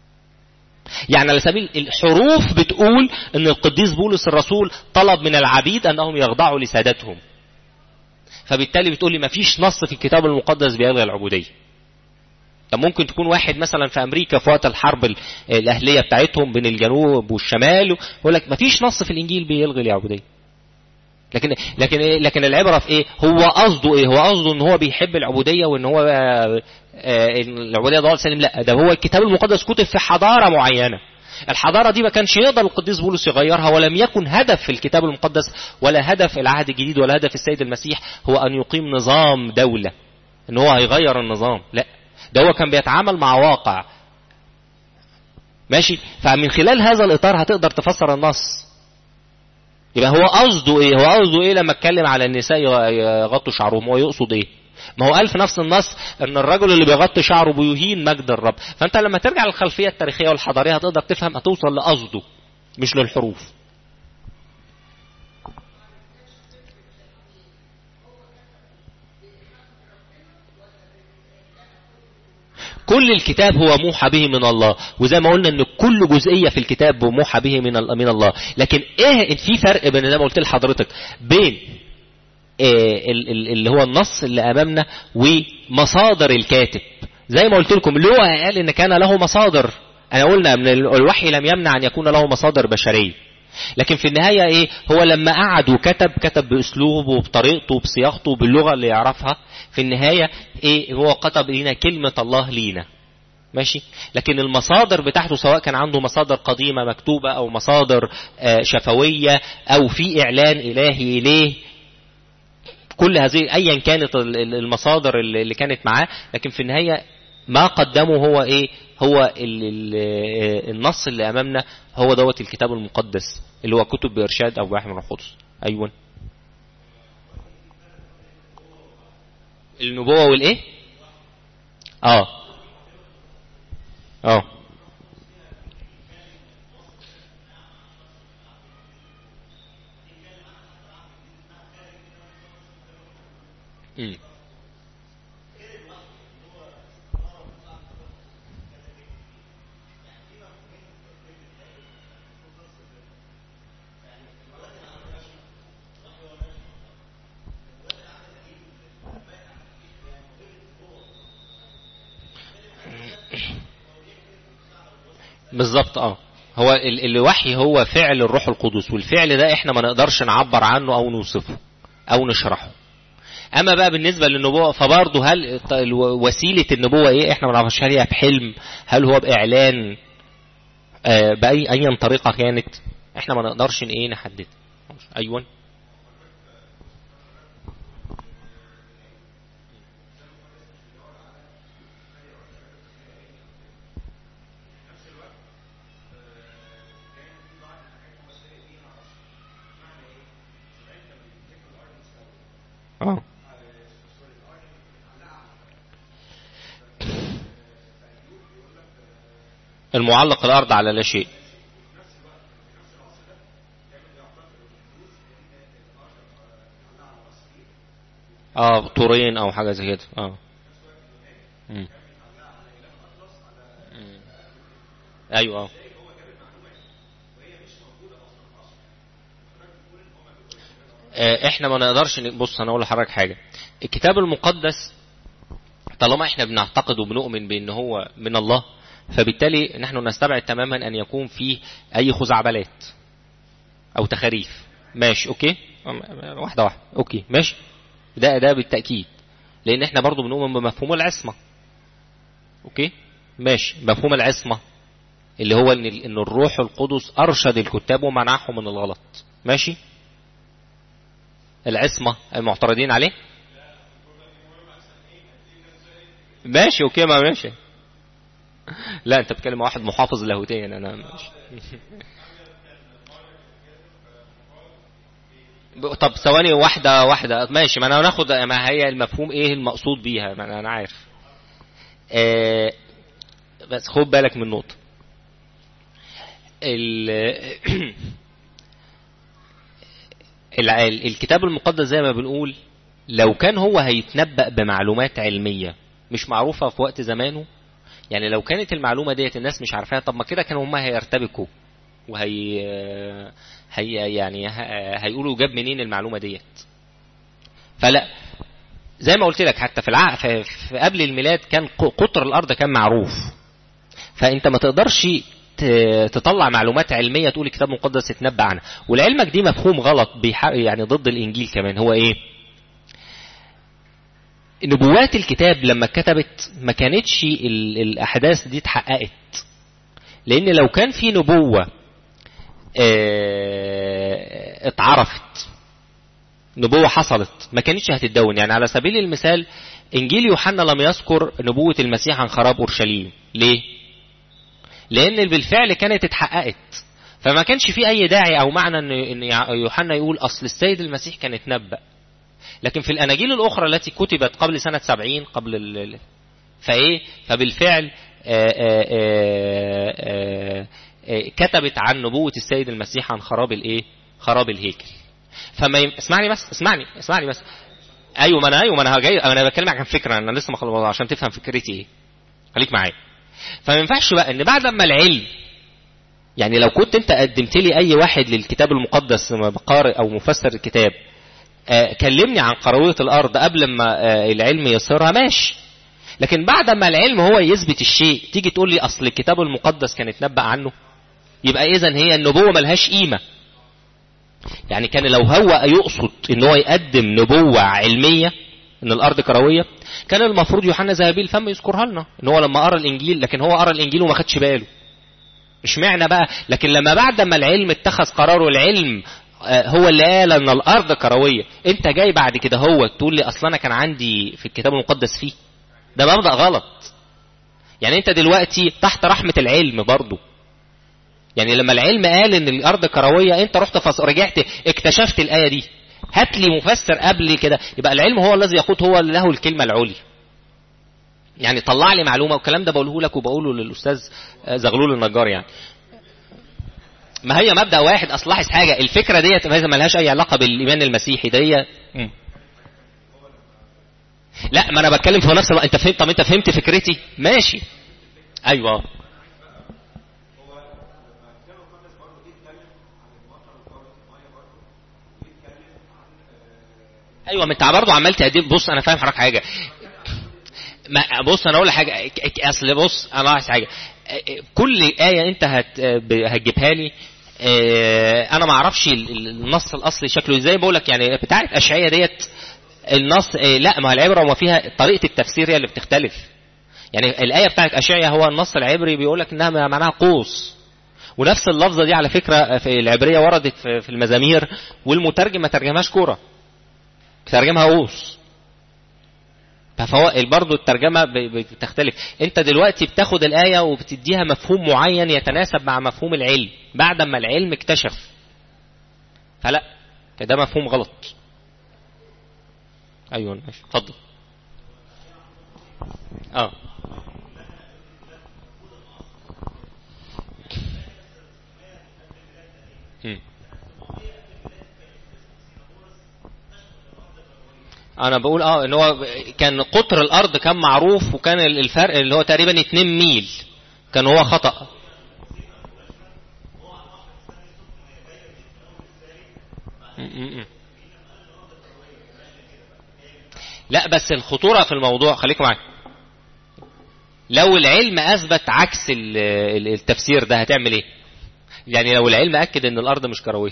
يعني على سبيل الحروف بتقول ان القديس بولس الرسول طلب من العبيد انهم يخضعوا لسادتهم فبالتالي بتقول لي مفيش نص في الكتاب المقدس بيلغي العبوديه طب ممكن تكون واحد مثلا في امريكا في وقت الحرب ال- الاهليه بتاعتهم بين الجنوب والشمال يقول لك مفيش نص في الانجيل بيلغي العبوديه لكن لكن إيه؟ لكن العبره في ايه؟ هو قصده ايه؟ هو قصده ان هو بيحب العبوديه وان هو آه، آه، إن العبوديه ضلال سليم لا ده هو الكتاب المقدس كتب في حضاره معينه. الحضاره دي ما كانش يقدر القديس بولس يغيرها ولم يكن هدف في الكتاب المقدس ولا هدف العهد الجديد ولا هدف السيد المسيح هو ان يقيم نظام دوله. ان هو هيغير النظام، لا ده هو كان بيتعامل مع واقع. ماشي؟ فمن خلال هذا الاطار هتقدر تفسر النص. يبقى هو قصده ايه هو قصده ايه لما اتكلم على النساء يغطوا شعرهم هو يقصد ايه ما هو قال في نفس النص ان الرجل اللي بيغطي شعره بيهين مجد الرب فانت لما ترجع للخلفيه التاريخيه والحضاريه هتقدر تفهم هتوصل لقصده مش للحروف كل الكتاب هو موحى به من الله وزي ما قلنا ان كل جزئيه في الكتاب موحى به من ال- من الله لكن ايه في فرق بين زي ما قلت لحضرتك بين إيه ال- ال- اللي هو النص اللي امامنا ومصادر الكاتب زي ما قلت لكم لوقا قال ان كان له مصادر انا قلنا من ال- الوحي لم يمنع ان يكون له مصادر بشريه لكن في النهاية ايه هو لما قعد وكتب كتب باسلوبه وبطريقته وبصياغته باللغة اللي يعرفها في النهاية ايه هو كتب لينا كلمة الله لينا ماشي لكن المصادر بتاعته سواء كان عنده مصادر قديمة مكتوبة او مصادر آه، شفوية او في اعلان الهي اليه كل هذه ايا كانت ال- ال- المصادر اللي اللي كانت معاه لكن في النهايه ما قدمه هو ايه هو ال ال النص اللي امامنا هو دوت الكتاب المقدس اللي هو كتب بارشاد ابو احمد القدس ايوه النبوه والايه اه اه امم بالظبط اه هو ال- الوحي هو فعل الروح القدس والفعل ده احنا ما نقدرش نعبر عنه او نوصفه او نشرحه اما بقى بالنسبه للنبوه فبرضه هل الط- الو- وسيله النبوه ايه احنا ما نعرفش هل هي بحلم هل هو باعلان آه، باي ايا طريقه كانت احنا ما نقدرش ن- ايه نحدد ايوه اه المعلق الارض على لا شيء اه طورين او حاجه زي كده اه مم. ايوه آه. آه، احنا ما نقدرش ن- بص انا اقول لحضرتك حاجه الكتاب المقدس طالما احنا بنعتقد وبنؤمن بان هو من الله فبالتالي نحن نستبعد تماما ان يكون فيه اي خزعبلات او تخاريف ماشي اوكي أم- واحده واحده اوكي ماشي ده ده بالتاكيد لان احنا برضو بنؤمن بمفهوم العصمه اوكي ماشي مفهوم العصمه اللي هو ان ان الروح القدس ارشد الكتاب ومنعهم من الغلط ماشي العصمه المعترضين عليه ماشي اوكي ما ماشي لا انت بتكلم مع واحد محافظ لاهوتيا انا ماشي ب- طب ثواني واحدة واحدة ماشي ما انا هناخد ما هي المفهوم ايه المقصود بيها ما انا أنا عارف آه بس خد بالك من نقطة ال- الع- الكتاب المقدس زي ما بنقول لو كان هو هيتنبأ بمعلومات علمية مش معروفة في وقت زمانه يعني لو كانت المعلومة ديت الناس مش عارفاها طب ما كده كانوا هم هيرتبكوا وهي هي يعني ه- هيقولوا جاب منين المعلومة ديت فلا زي ما قلت لك حتى في الع... في في قبل الميلاد كان ق- قطر الارض كان معروف فانت ما تقدرش ت- تطلع معلومات علميه تقول الكتاب المقدس اتنبأ عنها ولعلمك دي مفهوم غلط بيح... يعني ضد الانجيل كمان هو ايه نبوات الكتاب لما اتكتبت ما كانتش ال... الاحداث دي اتحققت لان لو كان في نبوه اه... اتعرفت نبوة حصلت ما كانتش هتتدون يعني على سبيل المثال انجيل يوحنا لم يذكر نبوة المسيح عن خراب اورشليم ليه لان بالفعل كانت اتحققت فما كانش في اي داعي او معنى ان ان يوحنا يقول اصل السيد المسيح كان اتنبأ لكن في الاناجيل الاخرى التي كتبت قبل سنة سبعين قبل ال... ال- فايه فبالفعل آآ آآ آآ آآ كتبت عن نبوة السيد المسيح عن خراب الايه خراب الهيكل فما يم... اسمعني بس اسمعني اسمعني بس ايوه ما انا ايوه ما انا جاي انا بكلمك عن فكره انا لسه ما خلص عشان تفهم فكرتي ايه خليك معايا فما ينفعش بقى ان بعد ما العلم يعني لو كنت انت قدمت لي اي واحد للكتاب المقدس قارئ او مفسر الكتاب آه كلمني عن قرويه الارض قبل ما آه العلم يصيرها ماشي لكن بعد ما العلم هو يثبت الشيء تيجي تقول لي اصل الكتاب المقدس كان اتنبأ عنه يبقى اذا هي النبوه ملهاش قيمه يعني كان لو هو يقصد ان هو يقدم نبوة علمية ان الارض كروية كان المفروض يوحنا ذهبي الفم يذكرها لنا ان هو لما قرا الانجيل لكن هو قرا الانجيل وما خدش باله اشمعنى بقى لكن لما بعد ما العلم اتخذ قراره العلم آه، هو اللي قال ان الارض كرويه انت جاي بعد كده هو تقول لي اصلا انا كان عندي في الكتاب المقدس فيه ده مبدا غلط يعني انت دلوقتي تحت رحمه العلم برضه يعني لما العلم قال ان الارض كرويه انت رحت فص... رجعت اكتشفت الايه دي هات لي مفسر قبل كده يبقى العلم هو الذي يقود هو اللي له الكلمه العليا يعني طلع لي معلومه والكلام ده بقوله لك وبقوله للاستاذ آه، زغلول النجار يعني ما هي مبدا واحد اصل لاحظ حاجه الفكره ديت ما لهاش اي علاقه بالايمان المسيحي دي مم. لا ما انا بتكلم في نفس الوقت انت فهمت طب انت فهمت فكرتي ماشي ايوه ايوه ما انت برضه عمال تقدم بص انا فاهم حضرتك حاجه ما بص انا اقول لك حاجه اصل بص انا عايز حاجه كل ايه انت هت هتجيبها لي اه، انا ما اعرفش ال- ال- النص الاصلي شكله ازاي بقول لك يعني بتاعه اشعياء ديت النص اه، لا ما هي العبره وما فيها طريقه التفسير هي اللي بتختلف يعني الايه بتاعه اشعياء هو النص العبري بيقول لك انها معناها قوس ونفس اللفظه دي على فكره في العبريه وردت في في المزامير والمترجم ما ترجمهاش كوره ترجمها قوس فهو برضه الترجمه ب- بتختلف انت دلوقتي بتاخد الايه وبتديها مفهوم معين يتناسب مع مفهوم العلم بعد ما العلم اكتشف فلا ده مفهوم غلط ايوه ماشي اتفضل اه مم. انا بقول اه ان هو كان قطر الارض كان معروف وكان الفرق اللي هو تقريبا 2 ميل كان هو خطأ م- م. لا بس الخطورة في الموضوع خليكم معايا لو العلم اثبت عكس ال- ال- التفسير ده هتعمل ايه يعني لو العلم اكد ان الارض مش كرويه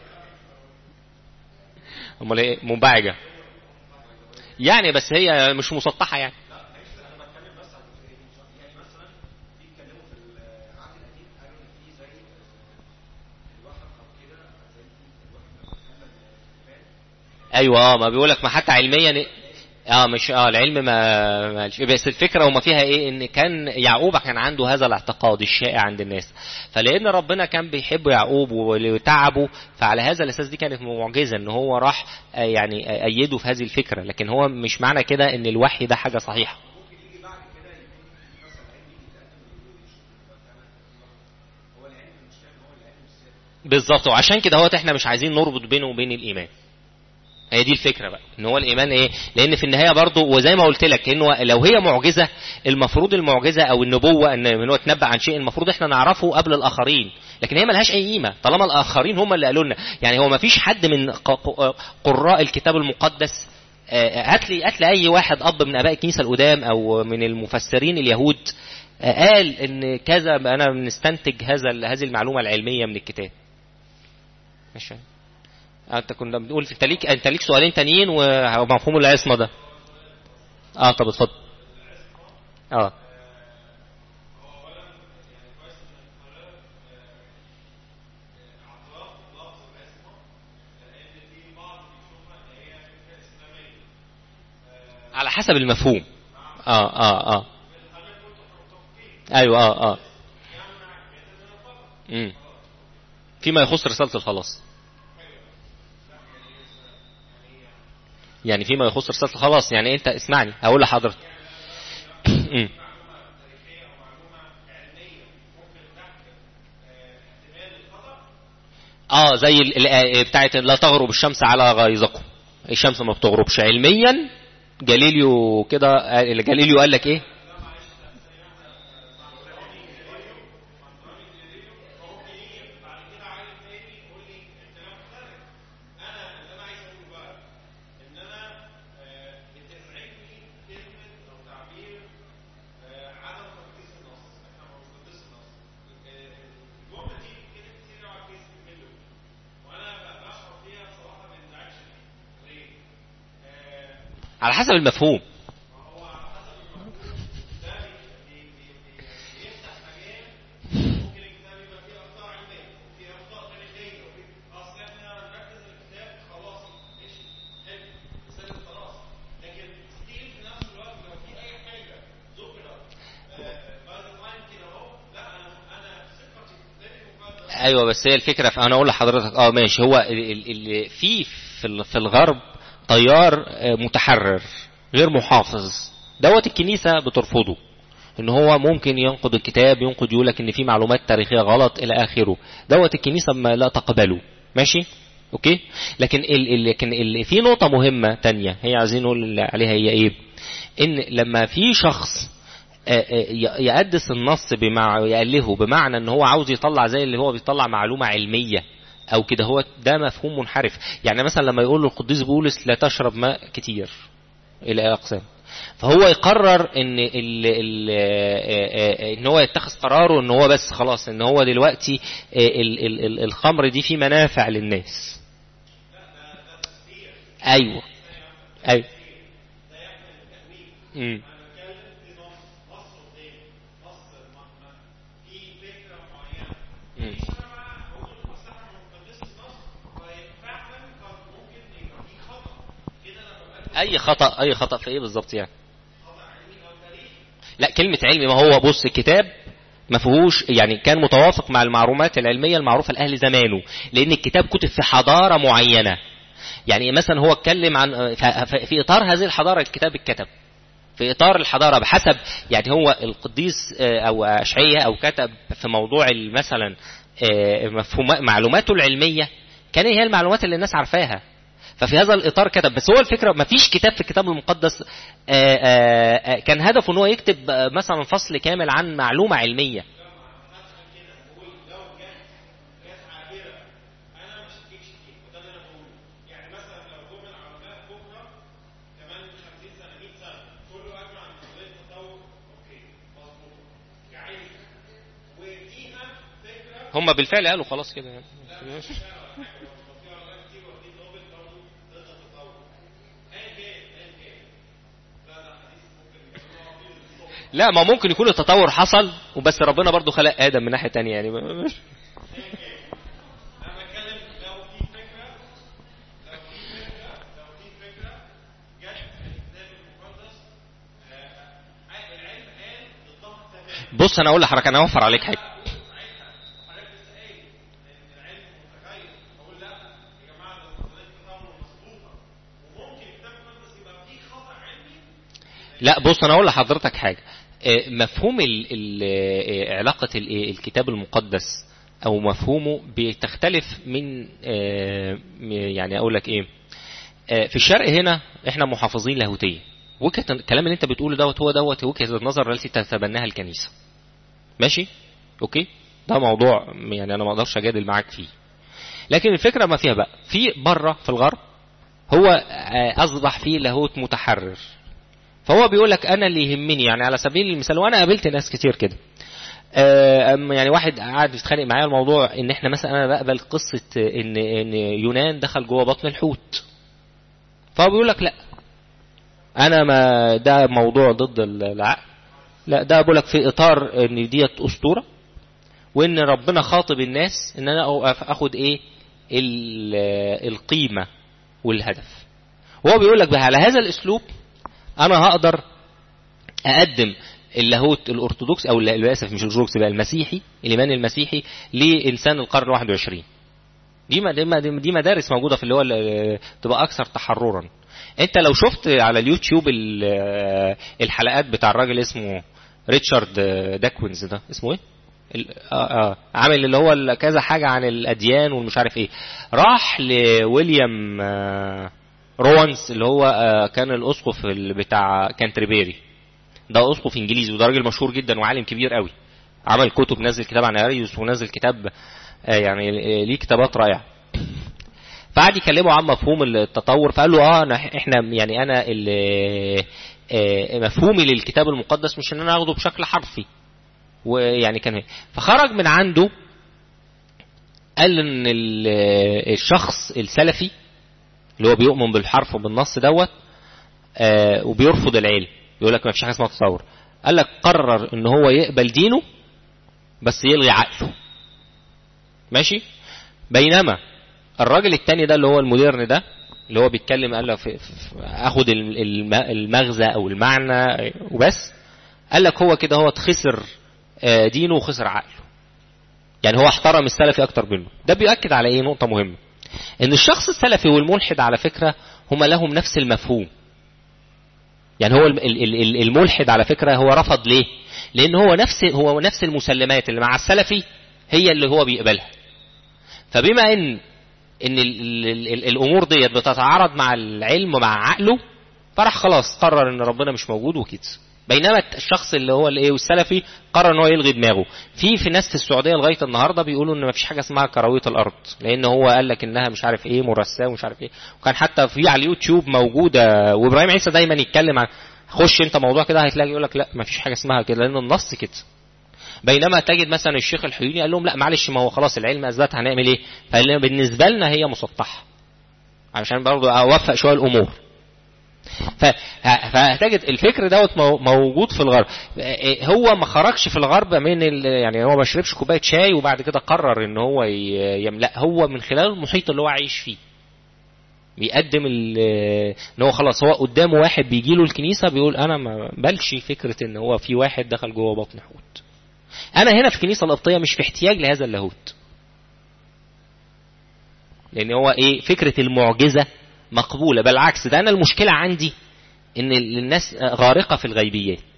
امال ايه منبعجه يعني بس هي مش مسطحه يعني ايوه اه ما بيقولك ما حتى علميا اه مش اه العلم ما ما- بس الفكره هما فيها ايه ان كان يعقوب كان عنده هذا الاعتقاد الشائع عند الناس فلان ربنا كان بيحب يعقوب وتعبه فعلى هذا الاساس دي كانت معجزه ان هو راح آه، يعني آه، ايده في هذه الفكره لكن هو مش معنى كده ان الوحي ده حاجه صحيحه بالظبط وعشان كده هو احنا مش عايزين نربط بينه وبين الايمان هي دي الفكره بقى ان هو الايمان ايه لان في النهايه برضه وزي ما قلت لك انه لو هي معجزه المفروض المعجزه او النبوه ان ان هو يتنبأ عن شيء المفروض احنا نعرفه قبل الاخرين لكن هي ملهاش اي قيمه طالما الاخرين هم اللي قالوا لنا يعني هو ما فيش حد من ق- ق- قراء الكتاب المقدس آه، هات لي هات لي اي واحد اب من اباء الكنيسه القدام او من المفسرين اليهود آه، قال ان كذا انا بنستنتج هذا هذه المعلومه العلميه من الكتاب ماشي آه، انت كنا بنقول انت ليك انت ليك سؤالين تانيين ومفهوم العصمه ده اه طب اتفضل اه على حسب المفهوم اه اه اه ايوه اه اه امم فيما يخص رسالة الخلاص يعني فيما يخص رسالة الخلاص يعني انت اسمعني هقول لحضرتك أمم. اه زي ال- الآية بتاعت لا تغرب الشمس على غيظكم الشمس ما بتغربش علميا جاليليو كده قال- جاليليو قال لك ايه على حسب المفهوم ايوه بس هي الفكره في انا اقول لحضرتك اه ماشي هو ال- ال- ال- في في ال- في الغرب تيار آه، متحرر غير محافظ دوت الكنيسه بترفضه ان هو ممكن ينقد الكتاب ينقد يقول لك ان في معلومات تاريخيه غلط الى اخره دوت الكنيسه ما لا تقبله ماشي اوكي لكن ال ال لكن ال في نقطه مهمه تانية هي عايزين نقول عليها هي ايه ان لما في شخص آه، آه، ي- يقدس النص بمع يألهه بمعنى ان هو عاوز يطلع زي اللي هو بيطلع معلومة علمية او كده هو ده مفهوم منحرف يعني مثلا لما يقول له القديس بولس لا تشرب ماء كتير الى اقسام فهو يقرر ان ال ال ان هو يتخذ قراره ان هو بس خلاص ان هو دلوقتي ال ال ال الخمر دي في منافع للناس ايوه ايوه امم مم. اي خطا اي خطا في ايه بالظبط يعني لا كلمه علمي ما هو بص الكتاب ما فيهوش يعني كان متوافق مع المعلومات العلميه المعروفه لاهل زمانه لان الكتاب كتب في حضاره معينه يعني مثلا هو اتكلم عن ف- ف- في اطار هذه الحضاره الكتاب اتكتب في اطار الحضاره بحسب يعني هو القديس آه، او اشعياء او كتب في موضوع ال- مثلا آه، مفهوم معلوماته العلميه كان هي المعلومات اللي الناس عارفاها ففي هذا الاطار كتب بس هو الفكره ما فيش كتاب في الكتاب المقدس آه، آه، آه، كان هدفه ان هو يكتب آه، مثلا فصل كامل عن معلومه علميه هم بالفعل قالوا خلاص كده يعني. لا ما ممكن يكون التطور حصل وبس ربنا برضو خلق ادم من ناحيه تانية يعني انا بتكلم لو في فكره لو في فكره لو في فكره جت في الكتاب المقدس آه، العلم قال بالضبط تمام بص انا اقول لحضرتك انا اوفر عليك حاجه حضرتك لسه قايل ان العلم متغير اقول لا يا جماعه ده نظريه التطور مظبوطه وممكن الكتاب المقدس يبقى فيه خطا علمي لا بص انا اقول لحضرتك حاجه آه، مفهوم ال ال آه، علاقه ال- آه، الكتاب المقدس او مفهومه بتختلف من آه، م- يعني اقول لك ايه آه، في الشرق هنا احنا محافظين لاهوتيه وجهه الكلام اللي انت بتقوله دوت هو دوت وجهه النظر التي تتبناها الكنيسه ماشي اوكي ده موضوع يعني انا ما اقدرش اجادل معاك فيه لكن الفكره ما فيها بقى في بره في الغرب هو آه، اصبح فيه لاهوت متحرر فهو بيقول لك انا اللي يهمني يعني على سبيل المثال وانا قابلت ناس كتير كده آه، أم يعني واحد قاعد يتخانق معايا الموضوع ان احنا مثلا انا بقبل قصه ان ان يونان دخل جوه بطن الحوت فهو بيقول لك لا انا ما ده موضوع ضد العقل لا ده بقول لك في اطار ان ديت اسطوره وان ربنا خاطب الناس ان انا أقف اخد ايه ال- القيمه والهدف وهو بيقول لك بقى على هذا الاسلوب انا هقدر اقدم اللاهوت الارثوذكس او لا- للاسف مش الارثوذكس بقى المسيحي الايمان المسيحي لانسان القرن 21 دي ما- دي ما- دي مدارس موجوده في اللي هو ال- تبقى اكثر تحررا انت لو شفت على اليوتيوب ال- الحلقات بتاع الراجل اسمه ريتشارد داكوينز ده اسمه ايه ال- اه اه عامل اللي هو ال- كذا حاجه عن الاديان والمش عارف ايه راح لويليام آه، روانز اللي هو آه، كان الاسقف ال- بتاع كانتربيري ده اسقف انجليزي وده راجل مشهور جدا وعالم كبير قوي عمل كتب نزل كتاب عن اريوس ونزل كتاب آه، يعني آه، ليه كتابات رائعه فقعد يكلمه عن مفهوم التطور فقال له اه أنا احنا يعني انا ال- آه، مفهومي للكتاب المقدس مش ان انا اخده بشكل حرفي ويعني كان فخرج من عنده قال ان ال- الشخص السلفي اللي هو بيؤمن بالحرف وبالنص دوت آه، وبيرفض العلم يقول لك ما فيش حاجه اسمها تصور قال لك قرر ان هو يقبل دينه بس يلغي عقله ماشي بينما الراجل التاني ده اللي هو المودرن ده اللي هو بيتكلم قال لك في في- اخد الم- الم- المغزى او المعنى وبس قال لك هو كده هو خسر آه، دينه وخسر عقله يعني هو احترم السلفي اكتر منه ده بيؤكد على ايه نقطه مهمه ان الشخص السلفي والملحد على فكره هما لهم نفس المفهوم يعني هو ال- ال- ال- الملحد على فكره هو رفض ليه لان هو نفس هو نفس المسلمات اللي مع السلفي هي اللي هو بيقبلها فبما ان ان ال ال ال الامور ديت بتتعارض مع العلم ومع عقله فراح خلاص قرر ان ربنا مش موجود وكده بينما الشخص اللي هو الايه والسلفي قرر ان هو يلغي دماغه في في ناس في السعوديه لغايه النهارده بيقولوا ان ما فيش حاجه اسمها كراويه الارض لان هو قال لك انها مش عارف ايه مرساه ومش عارف ايه وكان حتى في على اليوتيوب موجوده وابراهيم عيسى دايما يتكلم عن خش انت موضوع كده هتلاقي يقول لك لا ما فيش حاجه اسمها كده لان النص كده بينما تجد مثلا الشيخ الحيوني قال لهم لا معلش ما هو خلاص العلم اثبت هنعمل ايه فقال لنا بالنسبه لنا هي مسطحه عشان برضه اوفق شويه الامور ف- فهتجد الفكر دوت مو- موجود في الغرب إيه، هو ما خرجش في الغرب من ال... يعني هو ما شربش كوبايه شاي وبعد كده قرر ان هو ي- يملا هو من خلال المحيط اللي هو عايش فيه بيقدم ال- ان هو خلاص هو قدامه واحد بيجي له الكنيسه بيقول انا ما بلش فكره ان هو في واحد دخل جوه بطن حوت انا هنا في الكنيسه القبطيه مش في احتياج لهذا اللاهوت لان هو ايه فكره المعجزه مقبوله بالعكس ده انا المشكله عندي ان الناس غارقه في الغيبيات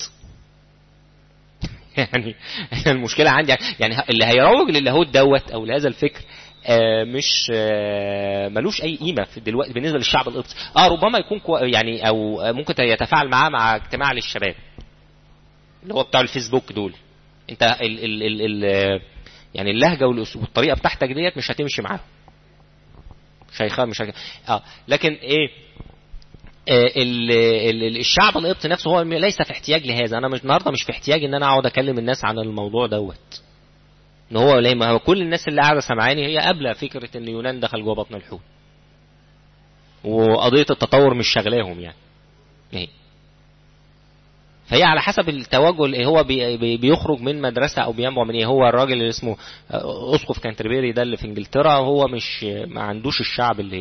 يعني أنا المشكله عندي يعني اللي هيروج للاهوت دوت او لهذا الفكر آه، مش آه، ملوش اي قيمه في دلوقتي بالنسبه للشعب القبطي اه ربما يكون كو يعني او ممكن يتفاعل معاه مع اجتماع للشباب اللي هو بتاع الفيسبوك دول انت ال ال ال ال يعني اللهجه والأسلوب- والطريقه بتاعتك ديت مش هتمشي معاهم مش هيخ مش هيخ... اه لكن ايه آه، ال- ال- ال- الشعب القبطي نفسه هو ليس في احتياج لهذا انا مش النهارده مش في احتياج ان انا اقعد اكلم الناس عن الموضوع دوت ان هو ليه ما هو كل الناس اللي قاعده سامعاني هي قابله فكره ان يونان دخل جوه بطن الحوت وقضيه التطور مش شغلاهم يعني ايه فهي على حسب التوجه اللي هو بي بي بيخرج من مدرسه او بينبع من ايه هو الراجل اللي اسمه اسقف كانتربيري ده اللي في انجلترا هو مش ما عندوش الشعب اللي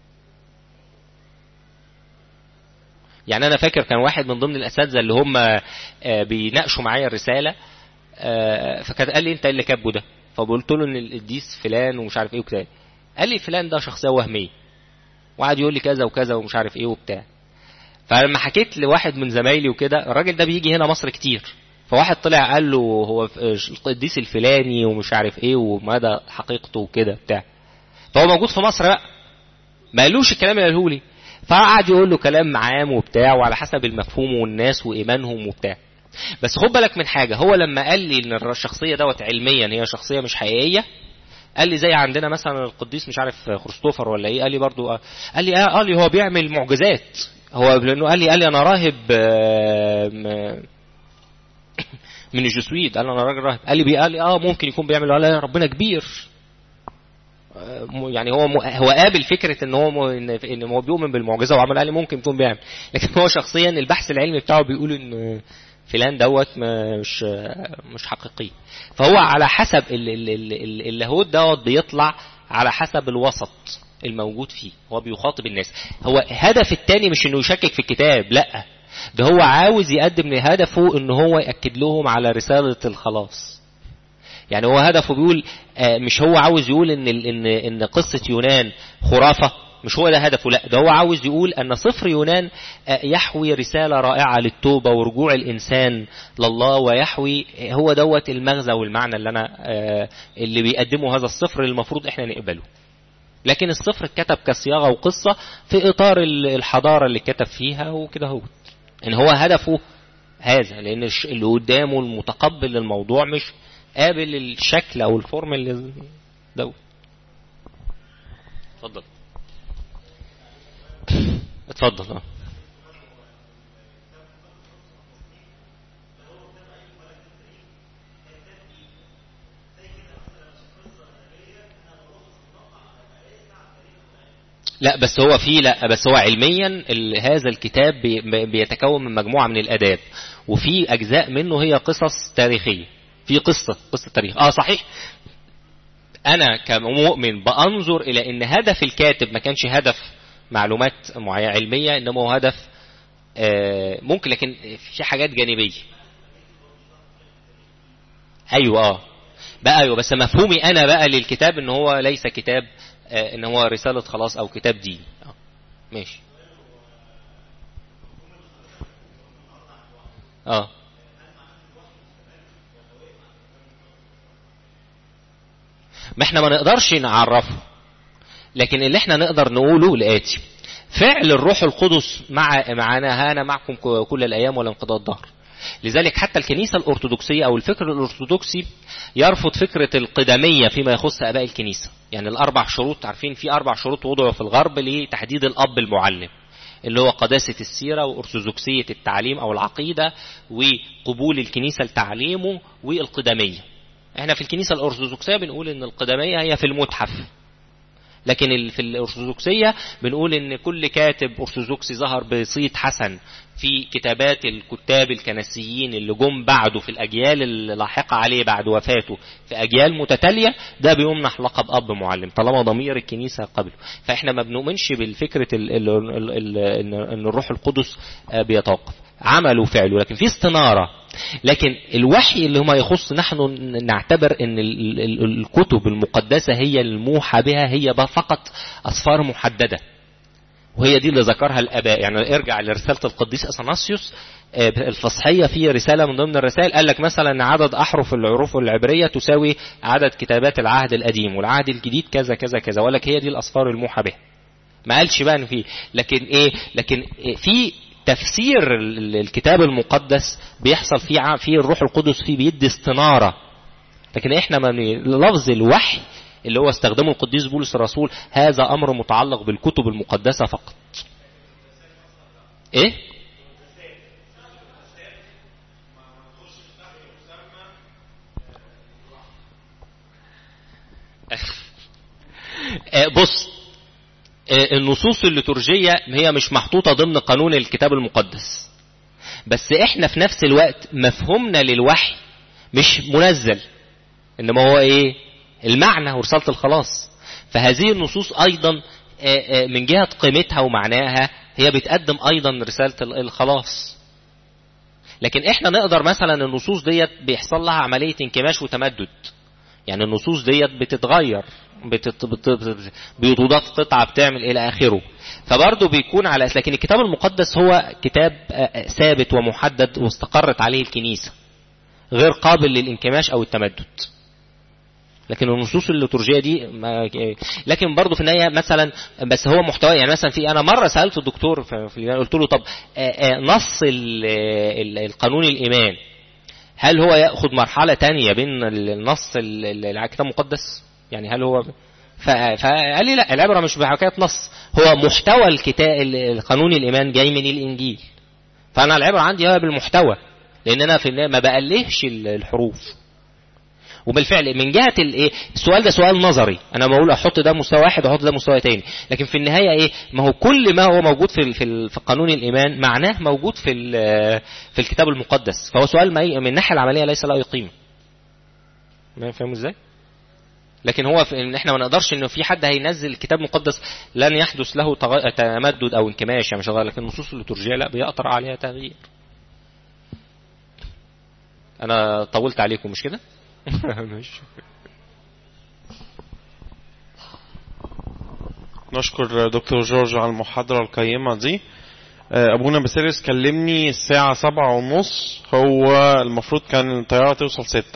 يعني انا فاكر كان واحد من ضمن الاساتذه اللي هم بيناقشوا معايا الرساله فكان قال لي انت اللي كاتبه ده فقلت له ان القديس فلان ومش عارف ايه وكده قال لي فلان ده شخصيه وهميه وقعد يقول لي كذا وكذا ومش عارف ايه وبتاع فلما حكيت لواحد من زمايلي وكده الراجل ده بيجي هنا مصر كتير فواحد طلع قال له هو القديس الفلاني ومش عارف ايه ومدى حقيقته وكده بتاع فهو موجود في مصر بقى ما قالوش الكلام اللي قاله لي فقعد يقول له كلام عام وبتاع وعلى حسب المفهوم والناس وايمانهم وبتاع بس خد بالك من حاجه هو لما قال لي ان الشخصيه دوت علميا هي شخصيه مش حقيقيه قال لي زي عندنا مثلا القديس مش عارف خريستوفر ولا ايه قال لي برضو قال لي قال لي هو بيعمل معجزات هو لانه قال لي قال لي انا راهب من الجسويد قال انا راجل راهب قال لي قال لي اه ممكن يكون بيعمل قال لي ربنا كبير يعني هو هو قابل فكره ان هو ان هو بيؤمن بالمعجزه وعمل قال لي ممكن يكون بيعمل لكن هو شخصيا البحث العلمي بتاعه بيقول ان فلان دوت مش مش حقيقي فهو على حسب اللاهوت دوت بيطلع على حسب الوسط الموجود فيه هو بيخاطب الناس هو هدف التاني مش انه يشكك في الكتاب لا ده هو عاوز يقدم هدفه ان هو ياكد لهم على رساله الخلاص يعني هو هدفه بيقول مش هو عاوز يقول ان ان ان قصه يونان خرافه مش هو ده هدفه لا ده هو عاوز يقول ان سفر يونان يحوي رساله رائعه للتوبه ورجوع الانسان لله ويحوي هو دوت المغزى والمعنى اللي انا اللي بيقدمه هذا السفر المفروض احنا نقبله لكن السفر اتكتب كصياغه وقصه في اطار الحضاره اللي كتب فيها وكده هو ان هو هدفه هذا لان اللي قدامه المتقبل للموضوع مش قابل الشكل او الفورم اللي دوت اتفضل اتفضل اه لا بس هو في لا بس هو علميا هذا الكتاب بيتكون من مجموعه من الاداب وفي اجزاء منه هي قصص تاريخيه في قصه قصه تاريخ اه صحيح انا كمؤمن بانظر الى ان هدف الكاتب ما كانش هدف معلومات معينه علميه انما هو هدف آه ممكن لكن في حاجات جانبيه ايوه اه بقى ايوه بس مفهومي انا بقى للكتاب ان هو ليس كتاب آه ان هو رساله خلاص او كتاب ديني آه. ماشي اه ما احنا ما نقدرش نعرفه لكن اللي احنا نقدر نقوله الآتي فعل الروح القدس مع معنا هانا معكم كل الأيام ولا انقضاء الظهر لذلك حتى الكنيسة الأرثوذكسية أو الفكر الأرثوذكسي يرفض فكرة القدمية فيما يخص آباء الكنيسة يعني الأربع شروط عارفين في أربع شروط وضعوا في الغرب لتحديد الأب المعلم اللي هو قداسة السيرة وأرثوذكسية التعليم أو العقيدة وقبول الكنيسة لتعليمه والقدمية احنا في الكنيسة الأرثوذكسية بنقول إن القدمية هي في المتحف لكن في الأرثوذكسية بنقول إن كل كاتب أرثوذكسي ظهر بصيت حسن في كتابات الكتاب الكنسيين اللي جم بعده في الأجيال اللاحقة عليه بعد وفاته في أجيال متتالية ده بيمنح لقب أب معلم طالما ضمير الكنيسة قبله فإحنا ما بنؤمنش بالفكرة إن الروح القدس بيتوقف عمله وفعله لكن في استنارة لكن الوحي اللي هما يخص نحن نعتبر ان الكتب المقدسة هي الموحى بها هي فقط أصفار محددة وهي دي اللي ذكرها الآباء يعني ارجع لرسالة القديس أثناسيوس الفصحية في رسالة من ضمن الرسائل قال لك مثلا عدد أحرف العروف العبرية تساوي عدد كتابات العهد القديم والعهد الجديد كذا كذا كذا ولك هي دي الأصفار الموحى بها ما قالش بقى ان في لكن ايه لكن في تفسير الكتاب المقدس بيحصل فيه فيه الروح القدس فيه بيدي استناره لكن احنا ما لفظ الوحي اللي هو استخدمه القديس بولس الرسول هذا امر متعلق بالكتب المقدسه فقط ايه آه، بص آه، النصوص الليتورجية هي مش محطوطة ضمن قانون الكتاب المقدس بس احنا في نفس الوقت مفهومنا للوحي مش منزل انما هو ايه المعنى ورسالة الخلاص فهذه النصوص ايضا آه، آه، من جهة قيمتها ومعناها هي بتقدم ايضا رسالة ال- الخلاص لكن احنا نقدر مثلا النصوص ديت بيحصل لها عملية انكماش وتمدد يعني النصوص ديت بتتغير بتت... بت... بت... بتضاف قطعة بتعمل إلى آخره فبرضه بيكون على لكن الكتاب المقدس هو كتاب آه، ثابت ومحدد واستقرت عليه الكنيسة غير قابل للانكماش أو التمدد لكن النصوص الليتورجيه دي ما لكن برضه في النهايه مثلا بس هو محتوى يعني مثلا في انا مره سالت الدكتور في في اليونان قلت له طب آه، آه، نص ال- ال- القانون الايمان هل هو ياخذ مرحله تانية بين النص ال- ال- الكتاب المقدس يعني هل هو ف- فقال لي لا العبره مش بحكايه نص هو محتوى الكتاب القانون الايمان جاي من الانجيل فانا العبره عندي هو بالمحتوى لان انا في النهاية ما بألهش ال- الحروف وبالفعل من جهه الايه السؤال ده سؤال نظري انا بقول احط ده مستوى واحد واحط ده مستوى تاني لكن في النهايه ايه ما هو كل ما هو موجود في ال- في ال- في قانون الايمان معناه موجود في ال- في الكتاب المقدس فهو سؤال ما ي- من الناحيه العمليه ليس له اي قيمه ما فاهم ازاي لكن هو في ان احنا ما نقدرش انه في حد هينزل الكتاب المقدس لن يحدث له تغ- تمدد او انكماش يعني مش هغير. لكن النصوص الليتورجيه لا بيقطر عليها تغيير انا طولت عليكم مش كده ماشي نشكر دكتور جورج على المحاضرة القيمة دي آه، أبونا باسيلس كلمني الساعة سبعة ونص هو المفروض كان الطيارة توصل ستة